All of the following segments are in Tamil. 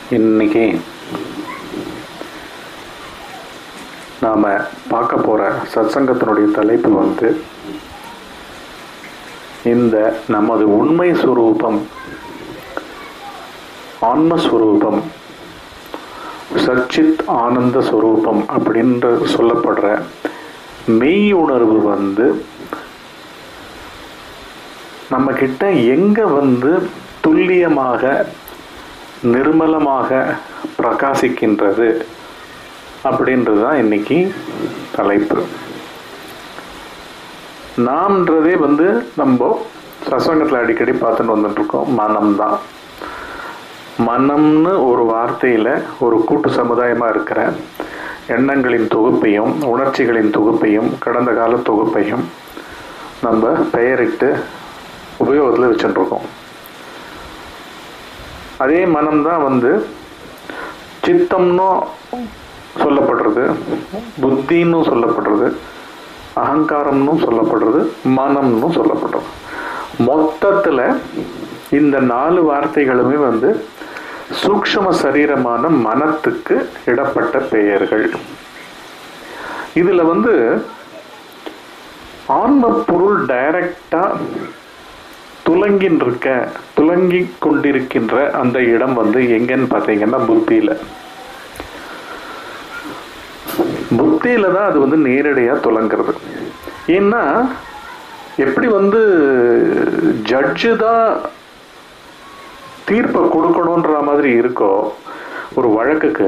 இன்னைக்கு நாம் பார்க்க போகிற சத்சங்கத்தினுடைய தலைப்பு வந்து இந்த நமது உண்மை சுரூபம் ஆன்மஸ்வரூபம் சச்சித் ஆனந்த சுரூபம் அப்படின்ற சொல்லப்படுற மெய் உணர்வு வந்து நம்ம கிட்ட எங்க வந்து துல்லியமாக நிர்மலமாக பிரகாசிக்கின்றது அப்படின்றது தான் இன்னைக்கு தலைப்பு நாம்ன்றதே வந்து நம்ம சசங்கத்தில் அடிக்கடி பார்த்துட்டு வந்துட்டு இருக்கோம் மனம்தான் மனம்னு ஒரு வார்த்தையில் ஒரு கூட்டு சமுதாயமாக இருக்கிற எண்ணங்களின் தொகுப்பையும் உணர்ச்சிகளின் தொகுப்பையும் கடந்த கால தொகுப்பையும் நம்ம பெயரிட்டு உபயோகத்தில் வச்சுட்டுருக்கோம் அதே மனம்தான் வந்து சித்தம்னும் சொல்லப்படுறது புத்தின்னு சொல்லப்படுறது அகங்காரம்னு சொல்லப்படுறது மனம்னு சொல்லப்படுறது மொத்தத்தில் இந்த நாலு வார்த்தைகளுமே வந்து சூக்ஷ்ம சரீரமான மனத்துக்கு இடப்பட்ட பெயர்கள் இதுல வந்து ஆன்ம பொருள் டைரக்டா துலங்கின் இருக்க துலங்கி கொண்டிருக்கின்ற அந்த இடம் வந்து எங்கன்னு பார்த்தீங்கன்னா புத்தியில புத்தியில தான் அது வந்து நேரடியா துலங்குறது ஏன்னா எப்படி வந்து ஜட்ஜு தான் தீர்ப்பை கொடுக்கணுன்ற மாதிரி இருக்கோ ஒரு வழக்குக்கு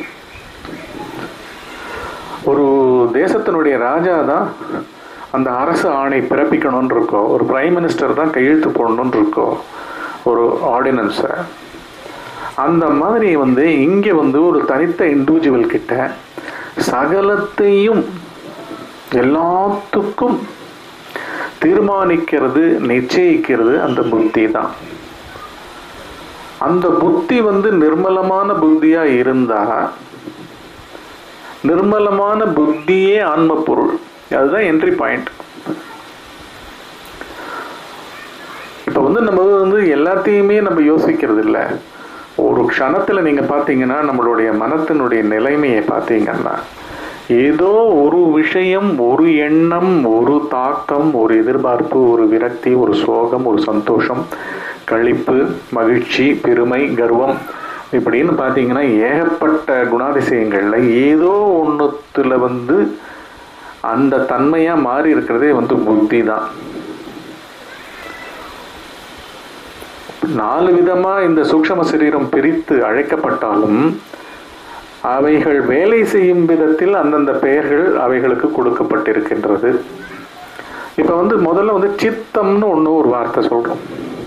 ஒரு தேசத்தினுடைய ராஜா தான் அந்த அரசு ஆணை பிறப்பிக்கணும்னு இருக்கோ ஒரு பிரைம் மினிஸ்டர் தான் கையெழுத்து போடணும்னு இருக்கோ ஒரு ஆர்டினன்ஸை அந்த மாதிரி வந்து இங்கே வந்து ஒரு தனித்த இண்டிவிஜுவல் கிட்ட சகலத்தையும் எல்லாத்துக்கும் தீர்மானிக்கிறது நிச்சயிக்கிறது அந்த புத்தி தான் அந்த புத்தி வந்து நிர்மலமான புத்தியா இருந்தா நிர்மலமான புத்தியே ஆன்ம பொருள் அதுதான் என்ட்ரி பாயிண்ட் இப்ப வந்து நம்ம வந்து எல்லாத்தையுமே நம்ம யோசிக்கிறது இல்லை ஒரு க்ஷணத்துல நீங்க பாத்தீங்கன்னா நம்மளுடைய மனத்தினுடைய நிலைமையை பார்த்தீங்கன்னா ஏதோ ஒரு விஷயம் ஒரு எண்ணம் ஒரு தாக்கம் ஒரு எதிர்பார்ப்பு ஒரு விரக்தி ஒரு சோகம் ஒரு சந்தோஷம் களிப்பு மகிழ்ச்சி பெருமை கர்வம் இப்படின்னு பார்த்தீங்கன்னா ஏகப்பட்ட குணாதிசயங்கள்ல ஏதோ ஒன்றுத்துல வந்து அந்த தன்மையா மாறி இருக்கிறதே வந்து புத்தி தான் நாலு விதமா இந்த சூக்ஷம சரீரம் பிரித்து அழைக்கப்பட்டாலும் அவைகள் வேலை செய்யும் விதத்தில் அந்தந்த பெயர்கள் அவைகளுக்கு கொடுக்கப்பட்டிருக்கின்றது இப்ப வந்து முதல்ல வந்து சித்தம்னு ஒண்ணு ஒரு வார்த்தை சொல்றோம்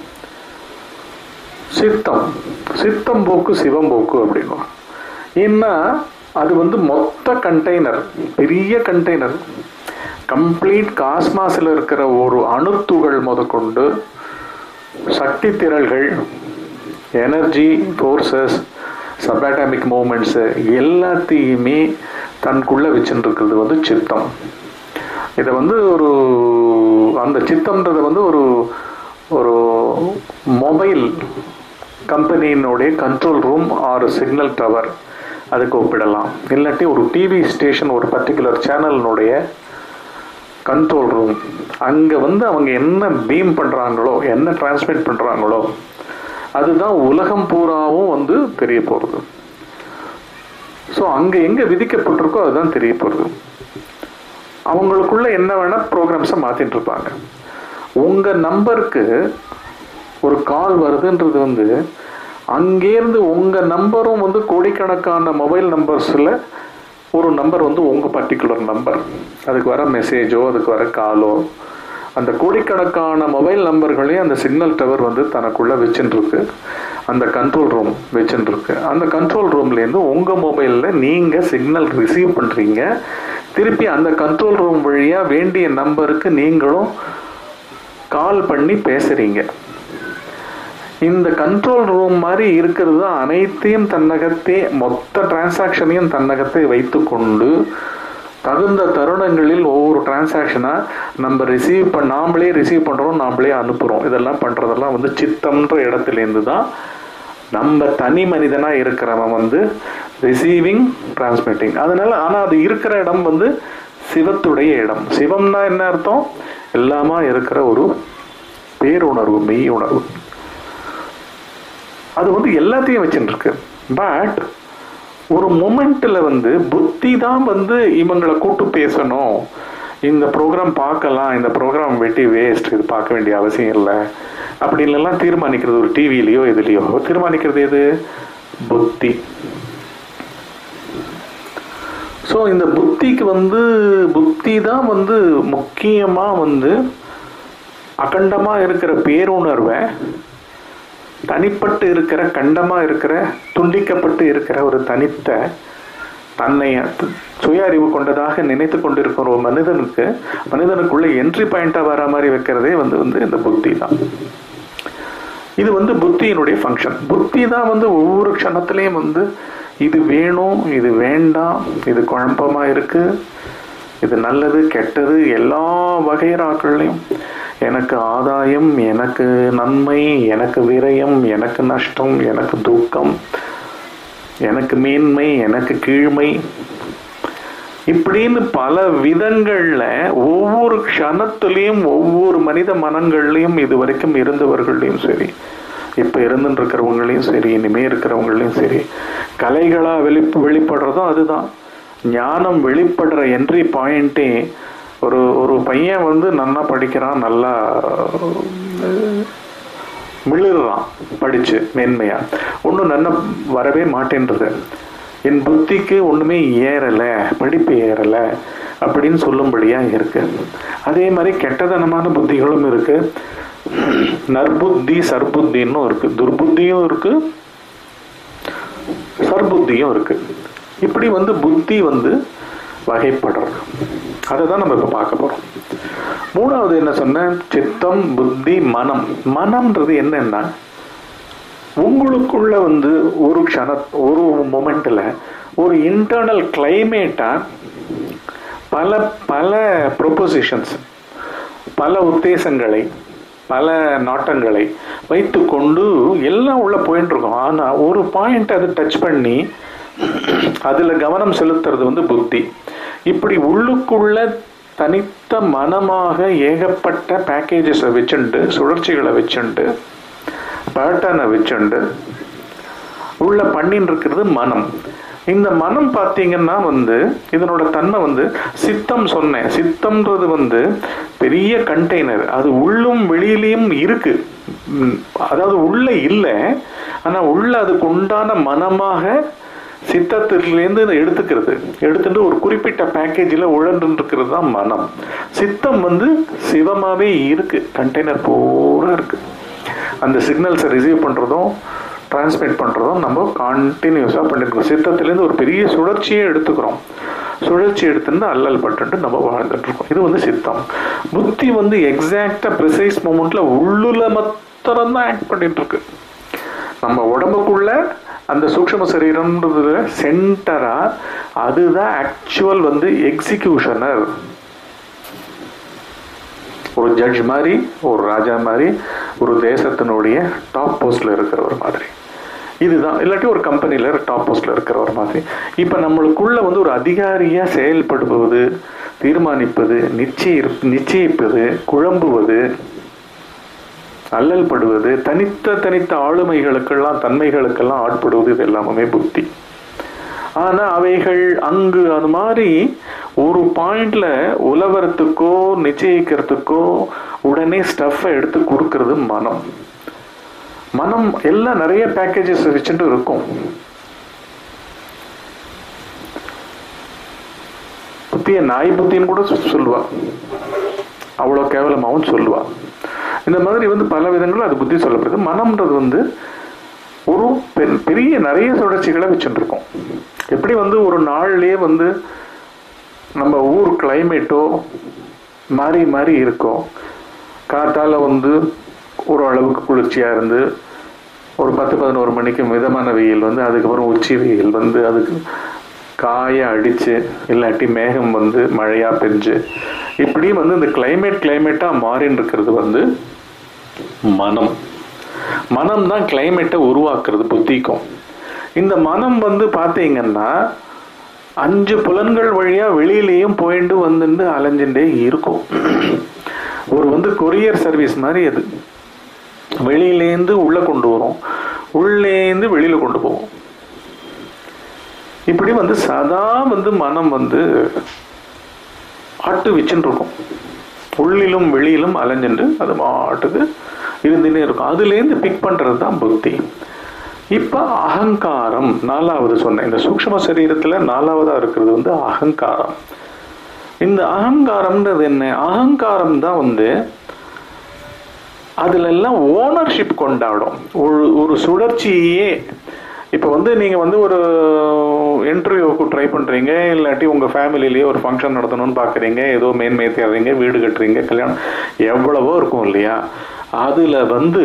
சித்தம் சித்தம் போக்கு சிவம் போக்கு அப்படின்னும் ஏன்னா அது வந்து மொத்த கண்டெய்னர் பெரிய கண்டெய்னர் கம்ப்ளீட் காஸ்மாஸில் இருக்கிற ஒரு அணுத்துகள் முதற்கொண்டு சக்தி திரள்கள் எனர்ஜி ஃபோர்ஸஸ் சபாட்டமிக் மூமெண்ட்ஸு எல்லாத்தையுமே தனக்குள்ளே வச்சுருக்கிறது வந்து சித்தம் இதை வந்து ஒரு அந்த சித்தம்ன்றதை வந்து ஒரு ஒரு மொபைல் கம்பெனியினுடைய control room or signal tower அதுக்கு ஒப்பிடலாம் இல்லாட்டி ஒரு டிவி ஸ்டேஷன் ஒரு பர்டிகுலர் சேனலினுடைய கண்ட்ரோல் ரூம் அங்கே வந்து அவங்க என்ன பீம் பண்ணுறாங்களோ என்ன டிரான்ஸ்மிட் பண்ணுறாங்களோ அதுதான் உலகம் பூராவும் வந்து தெரிய போகிறது ஸோ அங்கே எங்கே விதிக்கப்பட்டிருக்கோ அதுதான் தெரிய போகிறது அவங்களுக்குள்ள என்ன வேணால் ப்ரோக்ராம்ஸை மாற்றிட்டு இருப்பாங்க உங்கள் நம்பருக்கு ஒரு கால் வருதுன்றது வந்து அங்கேருந்து உங்கள் நம்பரும் வந்து கோடிக்கணக்கான மொபைல் நம்பர்ஸில் ஒரு நம்பர் வந்து உங்கள் பர்டிகுலர் நம்பர் அதுக்கு வர மெசேஜோ அதுக்கு வர காலோ அந்த கோடிக்கணக்கான மொபைல் நம்பர்களையும் அந்த சிக்னல் டவர் வந்து தனக்குள்ளே வச்சுட்டுருக்கு அந்த கண்ட்ரோல் ரூம் வச்சுட்டுருக்கு அந்த கண்ட்ரோல் ரூம்லேருந்து உங்கள் மொபைலில் நீங்கள் சிக்னல் ரிசீவ் பண்ணுறீங்க திருப்பி அந்த கண்ட்ரோல் ரூம் வழியாக வேண்டிய நம்பருக்கு நீங்களும் கால் பண்ணி பேசுகிறீங்க இந்த கண்ட்ரோல் ரூம் மாதிரி இருக்கிறது தான் அனைத்தையும் தன்னகத்தே மொத்த டிரான்சாக்ஷனையும் தன்னகத்தை வைத்துக்கொண்டு தகுந்த தருணங்களில் ஒவ்வொரு டிரான்சாக்ஷனாக நம்ம ரிசீவ் பண்ண நாமளே ரிசீவ் பண்ணுறோம் நாமளே அனுப்புகிறோம் இதெல்லாம் பண்ணுறதெல்லாம் வந்து சித்தம்ன்ற இடத்துலேருந்து தான் நம்ம தனி மனிதனா இருக்கிறவன் வந்து ரிசீவிங் டிரான்ஸ்மிட்டிங் அதனால ஆனா அது இருக்கிற இடம் வந்து சிவத்துடைய இடம் சிவம்னா என்ன அர்த்தம் எல்லாமா இருக்கிற ஒரு பேருணர்வு மெய் உணர்வு அது வந்து எல்லாத்தையும் வச்சுட்டு இருக்கு பட் ஒரு மொமெண்ட்ல வந்து புத்தி தான் வந்து இவங்களை கூட்டு பேசணும் இந்த ப்ரோக்ராம் பார்க்கலாம் இந்த ப்ரோக்ராம் வெட்டி வேஸ்ட் இது பார்க்க வேண்டிய அவசியம் இல்லை அப்படின்னு எல்லாம் தீர்மானிக்கிறது ஒரு டிவிலையோ இதுலையோ தீர்மானிக்கிறது எது புத்தி ஸோ இந்த புத்திக்கு வந்து புத்தி தான் வந்து முக்கியமாக வந்து அகண்டமாக இருக்கிற பேருணர்வை தனிப்பட்டு இருக்கிற கண்டமாக இருக்கிற துண்டிக்கப்பட்டு இருக்கிற ஒரு தனித்த தன்னை சுய அறிவு கொண்டதாக நினைத்து கொண்டிருக்கிற ஒரு மனிதனுக்கு மனிதனுக்குள்ள என்ட்ரி பாயிண்டா வர மாதிரி வைக்கிறதே வந்து வந்து இந்த புத்தி தான் இது வந்து புத்தியினுடைய ஃபங்க்ஷன் புத்தி தான் வந்து ஒவ்வொரு க்ஷணத்திலையும் வந்து இது வேணும் இது வேண்டாம் இது குழப்பமா இருக்கு இது நல்லது கெட்டது எல்லா வகைராக்கள்லையும் எனக்கு ஆதாயம் எனக்கு நன்மை எனக்கு விரயம் எனக்கு நஷ்டம் எனக்கு துக்கம் எனக்கு மேன்மை எனக்கு கீழ்மை இப்படின்னு பல விதங்கள்ல ஒவ்வொரு க்ஷணத்திலையும் ஒவ்வொரு மனித மனங்கள்லையும் இது வரைக்கும் இருந்தவர்களையும் சரி இப்ப இருந்துட்டு இருக்கிறவங்களையும் சரி இனிமே இருக்கிறவங்களையும் சரி கலைகளா வெளி வெளிப்படுறதும் அதுதான் ஞானம் வெளிப்படுற என்ட்ரி பாயிண்டே ஒரு ஒரு பையன் வந்து நல்லா படிக்கிறான் நல்லா மிளிர்றான் படிச்சு மேன்மையா ஒன்றும் நல்லா வரவே மாட்டேன்றது என் புத்திக்கு ஒண்ணுமே ஏறல படிப்பு ஏறல அப்படின்னு சொல்லும்படியா இருக்கு அதே மாதிரி கெட்டதனமான புத்திகளும் இருக்கு நற்புத்தி சர்புத்தின்னு இருக்கு துர்புத்தியும் இருக்கு சர்புத்தியும் இருக்கு இப்படி வந்து புத்தி வந்து வகைப்படுறது அதை தான் நம்ம இப்போ பார்க்க போறோம் மூணாவது என்ன சொன்ன சித்தம் புத்தி மனம் மனம்ன்றது என்னன்னா உங்களுக்குள்ள வந்து ஒரு க்ஷண ஒரு மொமெண்ட்ல ஒரு இன்டர்னல் கிளைமேட்டா பல பல ப்ரொபோசிஷன்ஸ் பல உத்தேசங்களை பல நாட்டங்களை வைத்துக்கொண்டு எல்லாம் உள்ள போயிட்டு இருக்கோம் ஆனா ஒரு பாயிண்ட் அது டச் பண்ணி அதுல கவனம் செலுத்துறது வந்து புத்தி இப்படி உள்ளுக்குள்ள தனித்த மனமாக ஏகப்பட்ட பேக்கேஜஸை வச்சுண்டு சுழற்சிகளை வச்சுண்டு பேட்டர்னை வச்சுண்டு உள்ள பண்ணின்னு இருக்கிறது மனம் இந்த மனம் பார்த்தீங்கன்னா வந்து இதனோட தன்மை வந்து சித்தம் சொன்னேன் சித்தம்ன்றது வந்து பெரிய கண்டெய்னர் அது உள்ளும் வெளியிலையும் இருக்கு ம், அதாவது உள்ள இல்லை ஆனா உள்ள அதுக்கு உண்டான மனமாக சித்தத்திலேருந்து இதை எடுத்துக்கிறது எடுத்துட்டு ஒரு குறிப்பிட்ட பேக்கேஜில் உழன்று இருக்கிறது தான் மனம் சித்தம் வந்து சிவமாவே இருக்கு கண்டெய்னர் பூரா இருக்கு அந்த சிக்னல்ஸை ரிசீவ் பண்றதும் டிரான்ஸ்மிட் பண்றதும் நம்ம கண்டினியூஸாக பண்ணிருக்கோம் சித்தத்திலேருந்து ஒரு பெரிய சுழற்சியே எடுத்துக்கிறோம் சுழற்சி எடுத்துட்டு அல்லல் பட்டுட்டு நம்ம வாழ்ந்துட்டு இருக்கோம் இது வந்து சித்தம் புத்தி வந்து எக்ஸாக்டா ப்ரிசைஸ் மூமெண்ட்ல உள்ளுல மாத்திரம் தான் ஆக்ட் பண்ணிட்டு இருக்கு நம்ம உடம்புக்குள்ள அந்த சூக்ஷ்ம சரீரம்ன்றது சென்டரா அதுதான் ஆக்சுவல் வந்து எக்ஸிகியூஷனர் ஒரு ஜட்ஜ் மாதிரி ஒரு ராஜா மாதிரி ஒரு தேசத்தினுடைய டாப் போஸ்ட்ல இருக்கிறவர் மாதிரி இதுதான் இல்லாட்டி ஒரு கம்பெனில டாப் போஸ்ட்ல இருக்கிறவர் மாதிரி இப்ப நம்மளுக்குள்ள வந்து ஒரு அதிகாரியா செயல்படுவது தீர்மானிப்பது நிச்சய நிச்சயிப்பது குழம்புவது அல்லல் படுவது தனித்த தனித்த ஆளுமைகளுக்கெல்லாம் தன்மைகளுக்கெல்லாம் ஆட்படுவது இது எல்லாமே புத்தி ஆனா அவைகள் அங்கு அது மாதிரி ஒரு பாயிண்ட்ல உலவரத்துக்கோ நிச்சயிக்கிறதுக்கோ உடனே ஸ்டஃப்பை எடுத்து கொடுக்கறது மனம் மனம் எல்லாம் நிறைய பேக்கேஜஸ் வச்சுட்டு இருக்கும் புத்திய நாய் புத்தின்னு கூட சொ- சொல்லுவா அவ்வளோ கேவலமாகவும் சொல்லுவா இந்த மாதிரி வந்து பல விதங்களும் அது புத்தி சொல்லப்படுது மனம்ன்றது வந்து ஒரு பெ- பெரிய நிறைய சுழற்சிகளை வச்சுட்டு இருக்கோம் எப்படி வந்து ஒரு நாள்லயே வந்து நம்ம ஊர் கிளைமேட்டோ மாறி மாறி இருக்கும் காத்தால வந்து ஒரு அளவுக்கு குளிர்ச்சியா இருந்து ஒரு பத்து பதினோரு மணிக்கு மிதமான வெயில் வந்து அதுக்கப்புறம் உச்சி வெயில் வந்து அதுக்கு காய அடிச்சு இல்லாட்டி மேகம் வந்து மழையா பெஞ்சு இப்படி வந்து இந்த கிளைமேட் கிளைமேட்டா மாறின்னு இருக்கிறது வந்து மனம் மனம் தான் கிளைமேட்டை உருவாக்குறது புத்திக்கும் இந்த மனம் வந்து பார்த்தீங்கன்னா அஞ்சு புலன்கள் வழியா வெளியிலேயும் போயிட்டு வந்துட்டு அலைஞ்சுட்டே இருக்கும் ஒரு வந்து கொரியர் சர்வீஸ் மாதிரி அது வெளியிலேருந்து உள்ள கொண்டு வரும் உள்ளேந்து வெளியில கொண்டு போகும் இப்படி வந்து சதா வந்து மனம் வந்து ஆட்டு வச்சுட்டு இருக்கும் உள்ளிலும் வெளியிலும் அலைஞ்சுட்டு அது மாட்டுக்கு இருந்துட்டே இருக்கும் அதுலேருந்து பிக் பண்றது தான் புத்தி இப்ப அகங்காரம் நாலாவது சொன்னேன் இந்த சூக்ஷ்ம சரீரத்துல நாலாவதா இருக்கிறது வந்து அகங்காரம் இந்த அகங்காரம்ன்றது என்ன அகங்காரம் தான் வந்து அதுல எல்லாம் ஓனர்ஷிப் கொண்டாடும் ஒரு ஒரு சுழற்சியே இப்போ வந்து நீங்க வந்து ஒரு இன்டர்வியூக்கு ட்ரை பண்றீங்க இல்லாட்டி உங்க ஃபேமிலிலேயே ஒரு ஃபங்க்ஷன் நடத்தணும்னு பாக்குறீங்க ஏதோ மேன்மை தேடுறீங்க வீடு கட்டுறீங்க கல்யாணம் எவ்வளவோ இருக்கும் இல்லையா அதுல வந்து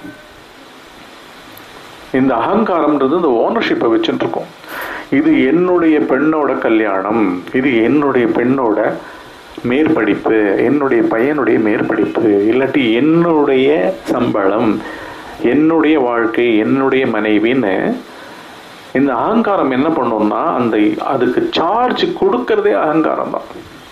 இந்த அகங்காரம்ன்றது இந்த ஓனர்ஷிப்பை வச்சுட்டு இருக்கும் இது என்னுடைய பெண்ணோட கல்யாணம் இது என்னுடைய பெண்ணோட மேற்படிப்பு என்னுடைய பையனுடைய மேற்படிப்பு இல்லாட்டி என்னுடைய சம்பளம் என்னுடைய வாழ்க்கை என்னுடைய மனைவின்னு இந்த அகங்காரம் என்ன பண்ணும்னா அந்த அதுக்கு சார்ஜ் கொடுக்கறதே அகங்காரம் தான்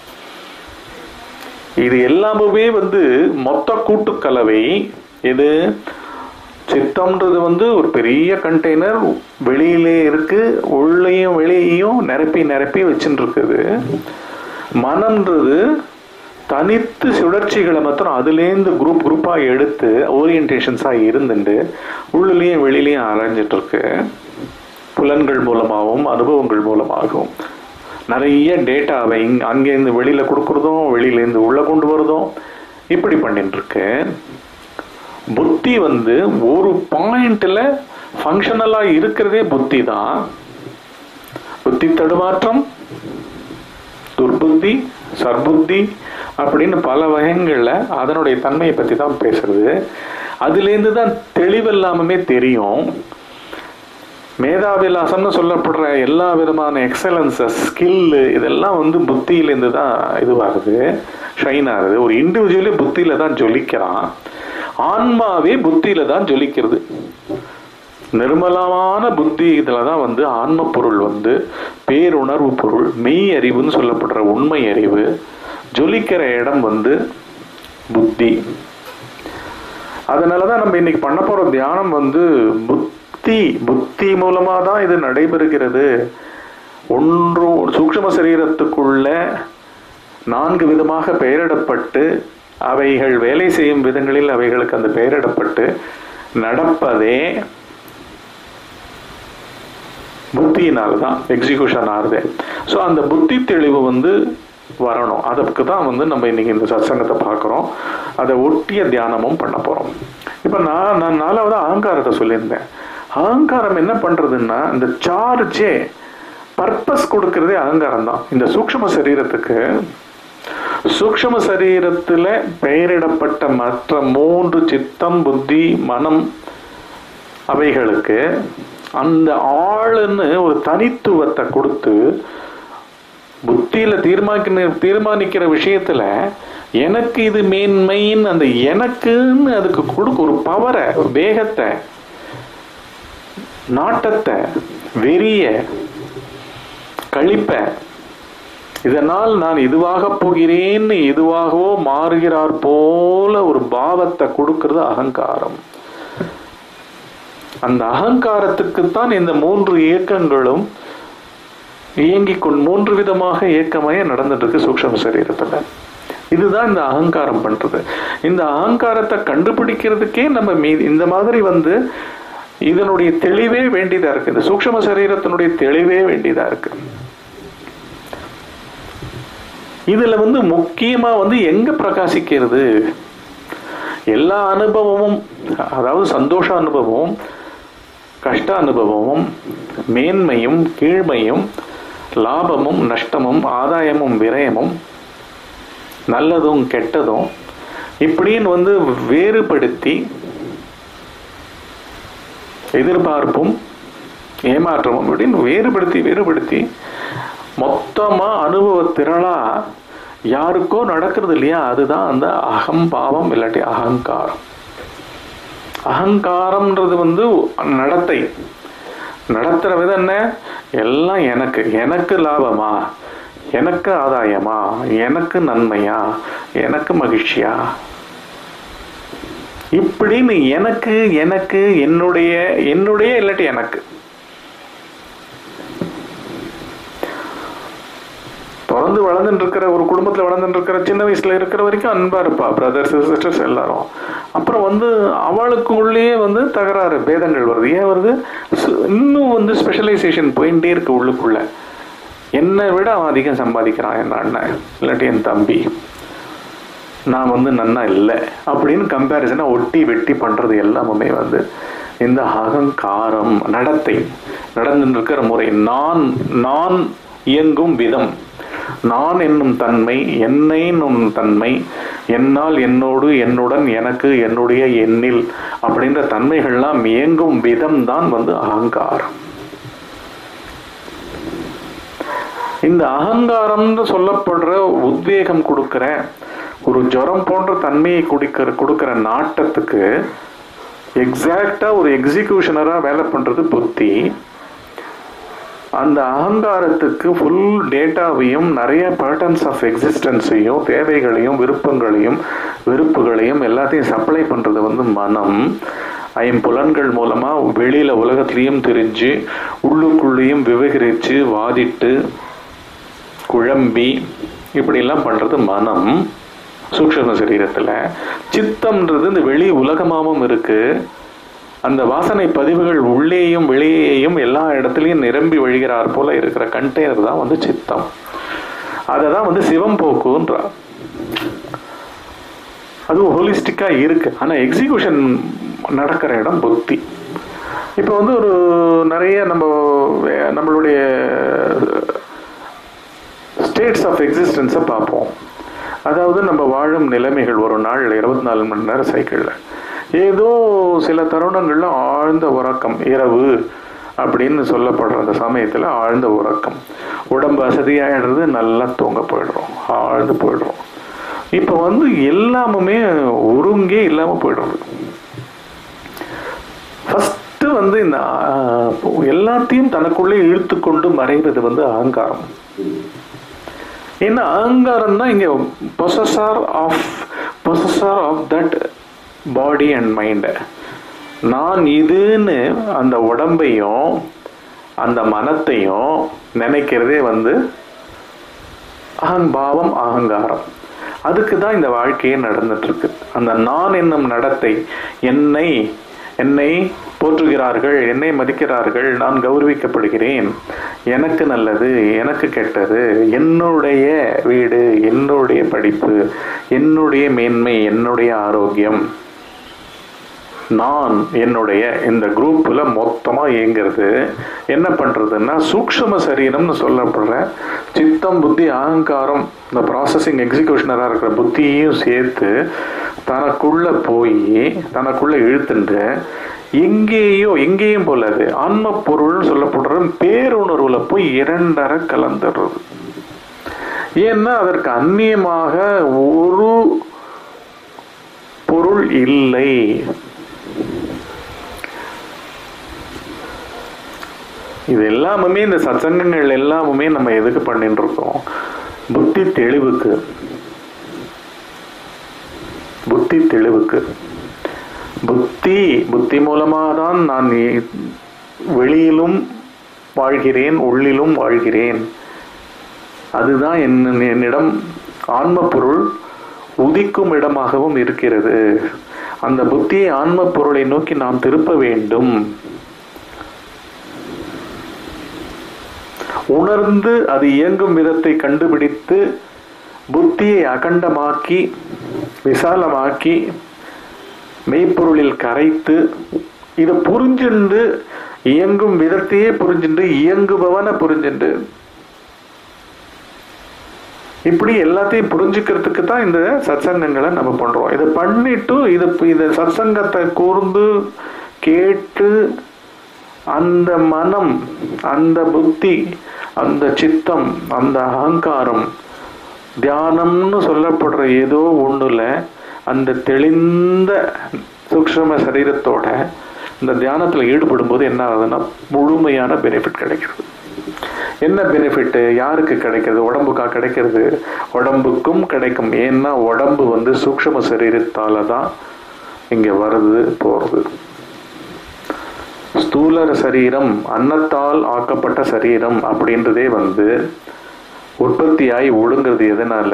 இது எல்லாமே வந்து மொத்த கூட்டுக்கலவை இது சித்தம்ன்றது வந்து ஒரு பெரிய கண்டெய்னர் வெளியிலே இருக்கு உள்ளேயும் வெளியையும் நிரப்பி நிரப்பி வச்சுட்டு இருக்குது மனம்ன்றது தனித்து சுழற்சிகளை மாத்திரம் அதுலேருந்து குரூப் குரூப்பாக எடுத்து ஓரியன்டேஷன்ஸாக இருந்துட்டு உள்ளுலேயும் வெளியிலையும் அலைஞ்சிட்டு இருக்கு புலன்கள் மூலமாகவும் அனுபவங்கள் மூலமாகவும் நிறைய டேட்டாவை இங் அங்கேருந்து வெளியில் கொடுக்குறதும் வெளியிலேருந்து உள்ளே கொண்டு வரதும் இப்படி பண்ணிட்டு இருக்கு புத்தி வந்து ஒரு பாயிண்ட்ல ஃபங்க்ஷனலா இருக்கிறதே புத்தி தான் புத்தி தடுமாற்றம் துர்புத்தி சர்புத்தி அப்படின்னு பல வகைகள்ல அதனுடைய தன்மையை பத்தி தான் பேசுறது அதுலேருந்து தான் தெளிவில்லாமமே தெரியும் மேதாவிலாசம்னு சொல்லப்படுற எல்லா விதமான எக்ஸலன்சஸ் ஸ்கில் இதெல்லாம் வந்து புத்தியிலேருந்து தான் இதுவாகுது ஷைன் ஆகுது ஒரு இண்டிவிஜுவலே புத்தியில தான் ஜொலிக்கிறான் ஆன்மாவே புத்தியில தான் ஜொலிக்கிறது நிர்மலமான புத்தி இதுல தான் வந்து ஆன்ம பொருள் வந்து பேருணர்வு பொருள் மெய் அறிவுன்னு சொல்லப்படுற உண்மை அறிவு ஜொலிக்கிற இடம் வந்து புத்தி அதனாலதான் நம்ம இன்னைக்கு பண்ண போற தியானம் வந்து புத்தி புத்தி மூலமா தான் இது நடைபெறுகிறது ஒன்று சூக்ஷ்ம சரீரத்துக்குள்ள நான்கு விதமாக பெயரிடப்பட்டு அவைகள் வேலை செய்யும் விதங்களில் அவைகளுக்கு அந்த பெயரிடப்பட்டு நடப்பதே புத்தியினால தான் எக்ஸிகியூஷன் ஆகுது ஸோ அந்த புத்தி தெளிவு வந்து வரணும் அதுக்கு தான் வந்து நம்ம இன்னைக்கு இந்த சத்சங்கத்தை பார்க்குறோம் அதை ஒட்டிய தியானமும் பண்ண போகிறோம் இப்போ நான் நான் நாலாவது அகங்காரத்தை சொல்லியிருந்தேன் அகங்காரம் என்ன பண்ணுறதுன்னா இந்த சார்ஜே பர்பஸ் கொடுக்கறதே அகங்காரம் தான் இந்த சூக்ஷ்ம சரீரத்துக்கு சூக்ஷ்ம சரீரத்துல பெயரிடப்பட்ட மற்ற மூன்று சித்தம் புத்தி மனம் அவைகளுக்கு அந்த ஆளுன்னு ஒரு தனித்துவத்தை கொடுத்து புத்தியில தீர்மானிக்கிற தீர்மானிக்கிற விஷயத்துல எனக்கு இது மேன்மைன்னு அந்த எனக்குன்னு அதுக்கு கொடுக்க ஒரு பவரை வேகத்தை நாட்டத்தை வெறிய கழிப்ப இதனால் நான் இதுவாக போகிறேன்னு எதுவாகவோ மாறுகிறார் போல ஒரு பாவத்தை கொடுக்கிறது அகங்காரம் அந்த அகங்காரத்துக்குத்தான் இந்த மூன்று இயக்கங்களும் இயங்கிக் கொண்டு மூன்று விதமாக இயக்கமாய நடந்துட்டு இருக்கு சூக்ஷ்ம சரீரத்துல இதுதான் இந்த அகங்காரம் பண்றது இந்த அகங்காரத்தை கண்டுபிடிக்கிறதுக்கே நம்ம மீ இந்த மாதிரி வந்து இதனுடைய தெளிவே வேண்டியதா இருக்கு இந்த சூக்ஷ்ம சரீரத்தினுடைய தெளிவே வேண்டியதா இருக்கு இதுல வந்து முக்கியமா வந்து எங்க பிரகாசிக்கிறது எல்லா அனுபவமும் அதாவது சந்தோஷ அனுபவமும் கஷ்ட அனுபவமும் மேன்மையும் கீழ்மையும் லாபமும் நஷ்டமும் ஆதாயமும் விரயமும் நல்லதும் கெட்டதும் இப்படின்னு வந்து வேறுபடுத்தி எதிர்பார்ப்பும் ஏமாற்றமும் அப்படின்னு வேறுபடுத்தி வேறுபடுத்தி மொத்தமா அனுபவ திரளா யாருக்கோ நடக்கிறது இல்லையா அதுதான் அந்த அகம்பாவம் இல்லாட்டி அகங்காரம் அகங்காரம்ன்றது வந்து நடத்தை நடத்துற விதம் என்ன எல்லாம் எனக்கு எனக்கு லாபமா எனக்கு ஆதாயமா எனக்கு நன்மையா எனக்கு மகிழ்ச்சியா இப்படின்னு எனக்கு எனக்கு என்னுடைய என்னுடைய இல்லாட்டி எனக்கு பிறந்து வளர்ந்துட்டு இருக்கிற ஒரு குடும்பத்துல வளர்ந்துட்டு இருக்கிற சின்ன வயசுல இருக்கிற வரைக்கும் அன்பா இருப்பா பிரதர்ஸ் சிஸ்டர்ஸ் எல்லாரும் அப்புறம் வந்து அவளுக்குள்ளேயே வந்து தகராறு பேதங்கள் வருது ஏன் வருது சு- இன்னும் வந்து ஸ்பெஷலைசேஷன் போயிட்டே இருக்கு உள்ளுக்குள்ள என்னை விட அவன் அதிகம் சம்பாதிக்கிறான் என் அண்ணன் இல்லாட்டி என் தம்பி நான் வந்து நன்னா இல்லை அப்படின்னு கம்பேரிசனை ஒட்டி வெட்டி பண்றது எல்லாமே வந்து இந்த அகங்காரம் நடத்தை நடந்துட்டு இருக்கிற முறை நான் நான் இயங்கும் விதம் நான் என்னும் தன்மை என்னை என்னும் தன்மை என்னால் என்னோடு என்னுடன் எனக்கு என்னுடைய எண்ணில் அப்படின்ற தன்மைகள்லாம் இயங்கும் விதம் தான் வந்து அகங்காரம் இந்த அகங்காரம்னு சொல்லப்படுற உத்வேகம் கொடுக்கிற ஒரு ஜுரம் போன்ற தன்மையை குடிக்கிற கொடுக்கிற நாட்டத்துக்கு எக்ஸாக்டா ஒரு எக்ஸிகியூஷனரா வேலை பண்றது புத்தி அந்த அகங்காரத்துக்கு ஃபுல் டேட்டாவையும் நிறைய பேட்டர்ன்ஸ் ஆஃப் எக்ஸிஸ்டன்ஸையும் தேவைகளையும் விருப்பங்களையும் வெறுப்புகளையும் எல்லாத்தையும் சப்ளை பண்றது வந்து மனம் ஐம்புலன்கள் மூலமா வெளியில உலகத்திலையும் தெரிஞ்சு உள்ளுக்குள்ளேயும் விவகரிச்சு வாதிட்டு குழம்பி இப்படிலாம் பண்றது மனம் சூக்ஷ்ம சரீரத்துல சித்தம்ன்றது இந்த வெளி உலகமாவும் இருக்கு அந்த வாசனை பதிவுகள் உள்ளேயும் வெளியேயும் எல்லா இடத்துலையும் நிரம்பி வழிகிறார் போல இருக்கிற கண்டெய்னர் தான் வந்து சித்தம் அதை தான் வந்து சிவம் போக்குன்றார் அது ஹோலிஸ்டிக்கா இருக்கு ஆனா எக்ஸிகியூஷன் நடக்கிற இடம் புத்தி இப்போ வந்து ஒரு நிறைய நம்ம வே- நம்மளுடைய ஸ்டேட்ஸ் ஆஃப் எக்ஸிஸ்டன்ஸை பார்ப்போம் அதாவது நம்ம வாழும் நிலைமைகள் ஒரு நாள் இருபத்தி நாலு மணி நேரம் சைக்கிளில் ஏதோ சில தருணங்கள்ல ஆழ்ந்த உறக்கம் இரவு அப்படின்னு சொல்லப்படுற அந்த சமயத்தில் ஆழ்ந்த உறக்கம் உடம்பு அசதியாயிடுறது நல்லா தூங்க போயிடுறோம் ஆழ்ந்து போயிடுறோம் இப்போ வந்து எல்லாமுமே ஒருங்கே இல்லாமல் போயிடுறது ஃபஸ்ட்டு வந்து இந்த ஆஹ், எல்லாத்தையும் தனக்குள்ளே இழுத்து கொண்டு மறைகிறது வந்து அகங்காரம் ஏன்னா அகங்காரம் தான் இங்க possessor of possessor of that body and mind நான் இதுன்னு அந்த உடம்பையும் அந்த மனத்தையும் நினைக்கிறதே வந்து அகம்பாவம் அகங்காரம் அதுக்கு தான் இந்த வாழ்க்கையே நடந்துட்டு இருக்கு அந்த நான் என்னும் நடத்தை என்னை என்னை போற்றுகிறார்கள் என்னை மதிக்கிறார்கள் நான் கௌரவிக்கப்படுகிறேன் எனக்கு நல்லது எனக்கு கெட்டது என்னுடைய வீடு என்னுடைய படிப்பு என்னுடைய மேன்மை என்னுடைய ஆரோக்கியம் நான் என்னுடைய இந்த குரூப்ல மொத்தமா இயங்குறது என்ன பண்றதுன்னா சூக்ஷ்ம சரீரம்னு சொல்லப்படுற சித்தம் புத்தி அகங்காரம் இந்த ப்ராசஸிங் எக்ஸிகியூஷனரா இருக்கிற புத்தியையும் சேர்த்து தனக்குள்ள போய் தனக்குள்ள இழுத்துட்டு எங்கேயோ எங்கேயும் போல அது ஆன்ம பொருள்னு சொல்லப்படுற பேருணர்வுல போய் இரண்டரை கலந்துடுறது ஏன்னா அதற்கு அந்நியமாக ஒரு பொருள் இல்லை இது எல்லாமுமே இந்த சத்சங்கங்கள் எல்லாமுமே நம்ம எதுக்கு பண்ணிட்டு இருக்கோம் புத்தி தெளிவுக்கு புத்தி தெளிவுக்கு புத்தி புத்தி மூலமாக தான் நான் இ- வெளியிலும் வாழ்கிறேன் உள்ளிலும் வாழ்கிறேன் அதுதான் என்ன என்னிடம் ஆன்ம பொருள் உதிக்கும் இடமாகவும் இருக்கிறது அந்த புத்தியை ஆன்ம பொருளை நோக்கி நாம் திருப்ப வேண்டும் உணர்ந்து அது இயங்கும் விதத்தை கண்டுபிடித்து புத்தியை அகண்டமாக்கி விசாலமாக்கி மெய்ப்பொருளில் கரைத்து இதை புரிஞ்சுண்டு இயங்கும் விதத்தையே புரிஞ்சுண்டு இயங்குபவனை புரிஞ்சுண்டு இப்படி எல்லாத்தையும் புரிஞ்சுக்கிறதுக்கு தான் இந்த சத்சங்கங்களை நம்ம பண்றோம் இதை பண்ணிட்டு இது இந்த சத்சங்கத்தை கூர்ந்து கேட்டு அந்த மனம் அந்த புத்தி அந்த சித்தம் அந்த அகங்காரம் தியானம்னு சொல்லப்படுற ஏதோ ஒண்ணுல அந்த தெளிந்த சூக்ஷ்ம சரீரத்தோட இந்த தியானத்தில் ஈடுபடும் போது என்ன ஆகுதுன்னா முழுமையான பெனிஃபிட் கிடைக்கிறது என்ன பெனிஃபிட் யாருக்கு கிடைக்கிறது உடம்புக்கா கிடைக்கிறது உடம்புக்கும் கிடைக்கும் ஏன்னா உடம்பு வந்து சூக்ஷ்ம சரீரத்தால தான் இங்க வருது போறது ஸ்தூல சரீரம் அன்னத்தால் ஆக்கப்பட்ட சரீரம் அப்படின்றதே வந்து உற்பத்தியாகி ஒடுங்கிறது எதனால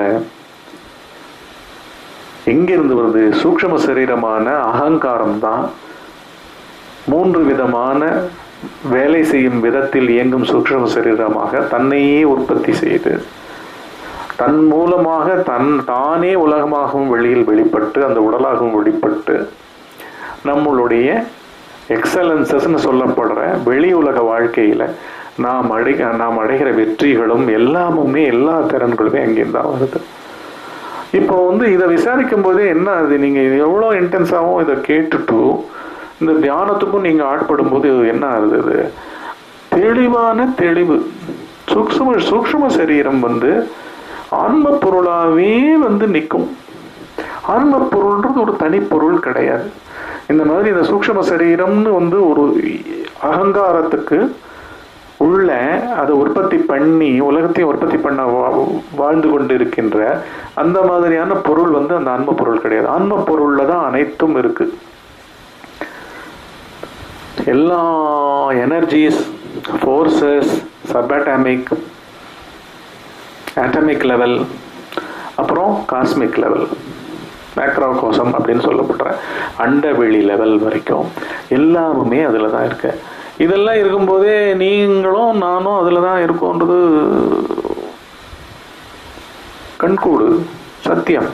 எங்கிருந்து வருது சூக்ஷ்ம சரீரமான அகங்காரம் தான் மூன்று விதமான வேலை செய்யும் விதத்தில் இயங்கும் சூக்ஷ்ம சரீரமாக தன்னையே உற்பத்தி செய்து தன் மூலமாக தன் தானே உலகமாகவும் வெளியில் வெளிப்பட்டு அந்த உடலாகவும் வெளிப்பட்டு நம்மளுடைய எக்ஸலன்சஸ்ன்னு சொல்லப்படுற வெளி உலக வாழ்க்கையில நாம் அடை நாம் அடைகிற வெற்றிகளும் எல்லாமுமே எல்லா திறன்களுமே அங்கேருந்து தான் வருது இப்போ வந்து இதை விசாரிக்கும் போதே என்ன அது நீங்க எவ்வளோ இன்டென்ஸாகவும் இதை கேட்டுட்டு இந்த தியானத்துக்கும் நீங்க ஆட்படும் போது என்ன ஆகுது இது தெளிவான தெளிவு சூக்ஷ்ம சூக்ஷ்ம சரீரம் வந்து ஆன்ம பொருளாவே வந்து நிற்கும் ஆன்ம பொருள்ன்றது ஒரு தனிப்பொருள் கிடையாது இந்த மாதிரி இந்த சூக்ஷ்ம சரீரம்னு வந்து ஒரு அகங்காரத்துக்கு உள்ள அதை உற்பத்தி பண்ணி உலகத்தையும் உற்பத்தி பண்ண வா- வாழ்ந்து கொண்டு இருக்கின்ற அந்த மாதிரியான பொருள் வந்து அந்த ஆன்ம பொருள் கிடையாது ஆன்ம பொருள்ல தான் அனைத்தும் இருக்கு எல்லா energies forces subatomic atomic level அப்புறம் காஸ்மிக் லெவல் மேக்ரோ கோசம் அப்படின்னு சொல்லப்படுற அண்டவெளி லெவல் வரைக்கும் எல்லாமுமே அதில் தான் இருக்கு இதெல்லாம் இருக்கும்போதே நீங்களும் நானும் அதில் தான் இருக்கோன்றது கண்கூடு சத்தியம்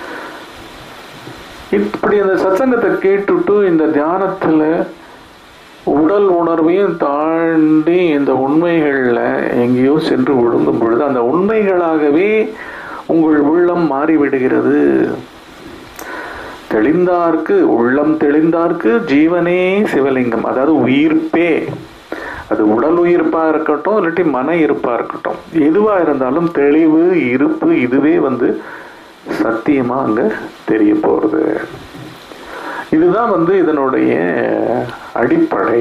இப்படி அந்த சத்சங்கத்தை கேட்டுட்டு இந்த தியானத்துல உடல் உணர்வையும் தாண்டி இந்த உண்மைகள்ல எங்கேயோ சென்று விழுங்கும் பொழுது அந்த உண்மைகளாகவே உங்கள் உள்ளம் மாறிவிடுகிறது தெளிந்தார்க்கு உள்ளம் தெளிந்தார்க்கு ஜீவனே சிவலிங்கம் அதாவது உயிர்ப்பே அது உடல் உயிர்ப்பா இருக்கட்டும் இல்லாட்டி மன இருப்பா இருக்கட்டும் எதுவா இருந்தாலும் தெளிவு இருப்பு இதுவே வந்து சத்தியமா அங்க தெரிய போறது இதுதான் வந்து இதனுடைய அடிப்படை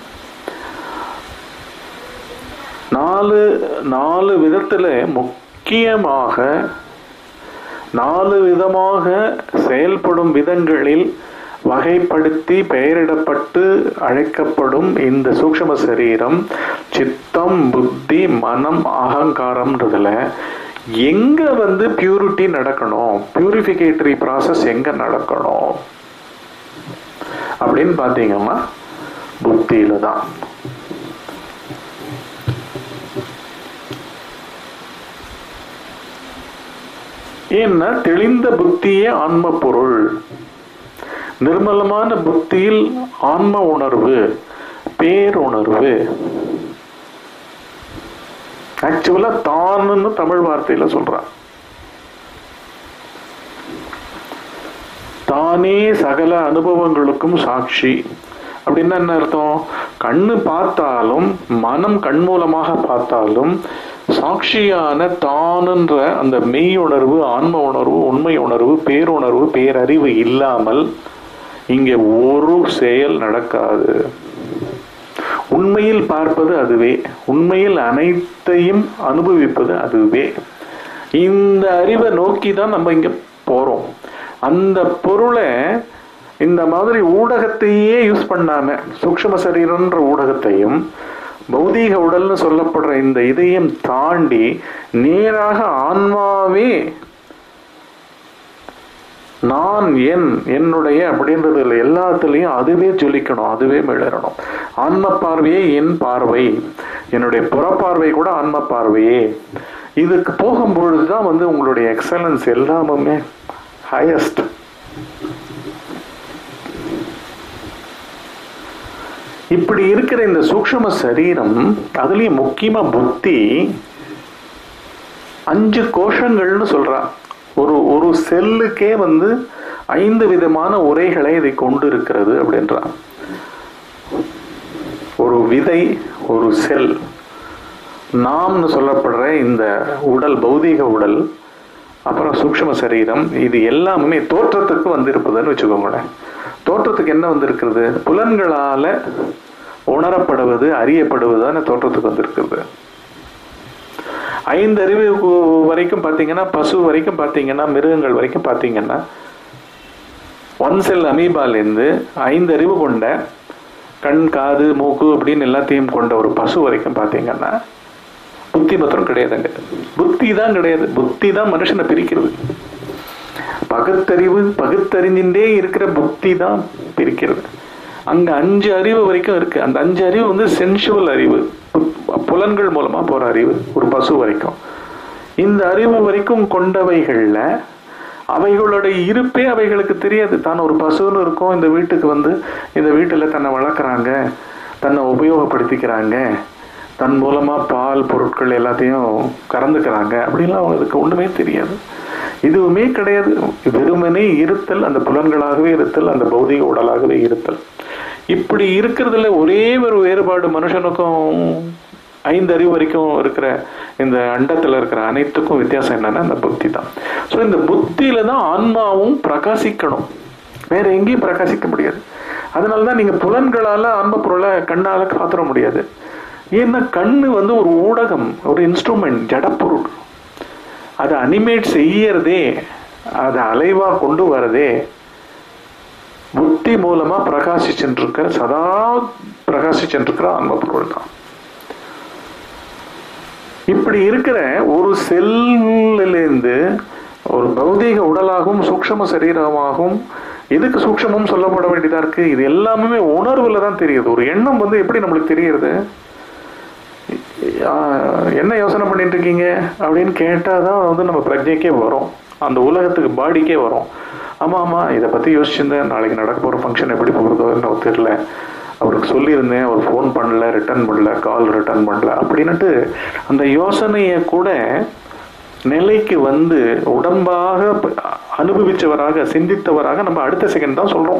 நாலு நாலு விதத்துல முக்கியமாக நாலு விதமாக செயல்படும் விதங்களில் வகைப்படுத்தி பெயரிடப்பட்டு அழைக்கப்படும் இந்த சூக்ஷ்ம சரீரம் சித்தம் புத்தி மனம் அகங்காரம்ன்றதுல எங்க வந்து பியூரிட்டி நடக்கணும் பியூரிஃபிகேட்டரி ப்ராசஸ் எங்க நடக்கணும் அப்படின்னு பார்த்தீங்கன்னா புத்தியில தான் ஏன்னா தெளிந்த புத்தியே ஆன்ம பொருள் நிர்மலமான புத்தியில் ஆன்ம உணர்வு பேருணர்வு ஆக்சுவலா தானுன்னு தமிழ் வார்த்தையில சொல்றான் தானே சகல அனுபவங்களுக்கும் சாட்சி அப்படின்னா என்ன அர்த்தம் கண்ணு பார்த்தாலும் மனம் கண் மூலமாக பார்த்தாலும் சாட்சியான தானுன்ற அந்த மெய் உணர்வு ஆன்ம உணர்வு உண்மை உணர்வு பேருணர்வு பேரறிவு இல்லாமல் இங்கே ஒரு செயல் நடக்காது உண்மையில் பார்ப்பது அதுவே உண்மையில் அனைத்தையும் அனுபவிப்பது அதுவே இந்த அறிவை நோக்கி தான் நம்ம இங்க போறோம் அந்த பொருளை இந்த மாதிரி ஊடகத்தையே யூஸ் பண்ணாம சூக்ஷ்ம சரீரன்ற ஊடகத்தையும் பௌதீக உடல்னு சொல்லப்படுற இந்த இதையும் தாண்டி நேராக ஆன்மாவே நான் என் என்னுடைய அப்படின்றதுல எல்லாத்துலேயும் அதுவே ஜொலிக்கணும் அதுவே மிளறணும் ஆன்ம பார்வையே என் பார்வை என்னுடைய புறப்பார்வை கூட ஆன்ம பார்வையே இதுக்கு போகும்பொழுது தான் வந்து உங்களுடைய எக்ஸலன்ஸ் எல்லாமுமே ஹையஸ்ட் இப்படி இருக்கிற இந்த சூக்ஷ்ம சரீரம் அதுலயும் முக்கியமா புத்தி அஞ்சு கோஷங்கள்னு சொல்றா ஒரு ஒரு செல்லுக்கே வந்து ஐந்து விதமான உரைகளை இதை கொண்டு இருக்கிறது அப்படின்றான் ஒரு விதை ஒரு செல் நாம்னு சொல்லப்படுற இந்த உடல் பௌதீக உடல் அப்புறம் சூக்ஷ்ம சரீரம் இது எல்லாமே தோற்றத்துக்கு வந்து இருப்பதுன்னு வச்சுக்கோங்களேன் தோற்றத்துக்கு என்ன வந்திருக்கிறது புலன்களால உணரப்படுவது அறியப்படுவதான தோற்றத்துக்கு வந்திருக்கிறது ஐந்து அறிவு கு- வரைக்கும் பார்த்தீங்கன்னா பசு வரைக்கும் பார்த்தீங்கன்னா மிருகங்கள் வரைக்கும் பார்த்தீங்கன்னா ஒன் செல் அமீபாலேருந்து ஐந்து அறிவு கொண்ட கண் காது மூக்கு அப்படின்னு எல்லாத்தையும் கொண்ட ஒரு பசு வரைக்கும் பார்த்தீங்கன்னா புத்தி மாத்திரம் கிடையாதுங்க புத்தி தான் கிடையாது புத்தி தான் மனுஷனை பிரிக்கிறது பகுத்தறிவு பகுத்தறிஞ்சுட்டே இருக்கிற புத்தி தான் பிரிக்கிறது அங்க அஞ்சு அறிவு வரைக்கும் இருக்கு அந்த அஞ்சு அறிவு வந்து சென்சுவல் அறிவு பு- புலன்கள் மூலமா போற அறிவு ஒரு பசு வரைக்கும் இந்த அறிவு வரைக்கும் கொண்டவைகள்ல அவைகளோட இருப்பே அவைகளுக்கு தெரியாது தான் ஒரு பசுன்னு இருக்கும் இந்த வீட்டுக்கு வந்து இந்த வீட்டுல தன்னை வளர்க்குறாங்க தன்னை உபயோகப்படுத்திக்கிறாங்க தன் மூலமா பால் பொருட்கள் எல்லாத்தையும் கறந்துக்கிறாங்க அப்படின்லாம் அவங்களுக்கு ஒண்ணுமே தெரியாது இதுவுமே கிடையாது வெறுமனே இருத்தல் அந்த புலன்களாகவே இருத்தல் அந்த பௌதிக உடலாகவே இருத்தல் இப்படி இருக்கிறதுல ஒரே ஒரு வேறுபாடு மனுஷனுக்கும் ஐந்து அறிவு வரைக்கும் இருக்கிற இந்த அண்டத்துல இருக்கிற அனைத்துக்கும் வித்தியாசம் என்னன்னா இந்த புத்தி தான் ஸோ இந்த புத்தியில தான் ஆன்மாவும் பிரகாசிக்கணும் வேற எங்கேயும் பிரகாசிக்க முடியாது அதனால தான் நீங்க புலன்களால ஆன்ம பொருளை கண்ணால காத்துற முடியாது ஏன்னா கண்ணு வந்து ஒரு ஊடகம் ஒரு இன்ஸ்ட்ருமெண்ட் ஜடப்பொருள் அதை அனிமேட் செய்யறதே அதை அலைவா கொண்டு வரதே புத்தி மூலமா பிரகாசிச்சுருக்க சதா பிரகாசிச்சுருக்கிற ஆன்ம பொருள் தான் இப்படி இருக்கிற ஒரு செல்லிலிருந்து ஒரு பௌதீக உடலாகவும் சூக்ஷ்ம சரீரமாகவும் எதுக்கு சூக்ஷ்மம் சொல்லப்பட வேண்டியதா இருக்கு இது எல்லாமே உணர்வுல தான் தெரியுது ஒரு எண்ணம் வந்து எப்படி நம்மளுக்கு தெரியுது ஆஹ் என்ன யோசனை பண்ணிட்டு இருக்கீங்க அப்படின்னு கேட்டாதான் வந்து நம்ம பிரஜைக்கே வரும் அந்த உலகத்துக்கு பாடிக்கே வரும் ஆமா ஆமா இதை பத்தி யோசிச்சிருந்தேன் நாளைக்கு நடக்க போற ஃபங்க்ஷன் எப்படி போகிறதோ என்ன தெரியல அவருக்கு சொல்லியிருந்தேன் அவர் ஃபோன் பண்ணல ரிட்டர்ன் பண்ணல கால் ரிட்டர்ன் பண்ணல அப்படின்னுட்டு அந்த யோசனையை கூட நிலைக்கு வந்து உடம்பாக அனுபவிச்சவராக சிந்தித்தவராக நம்ம அடுத்த செகண்ட் தான் சொல்றோம்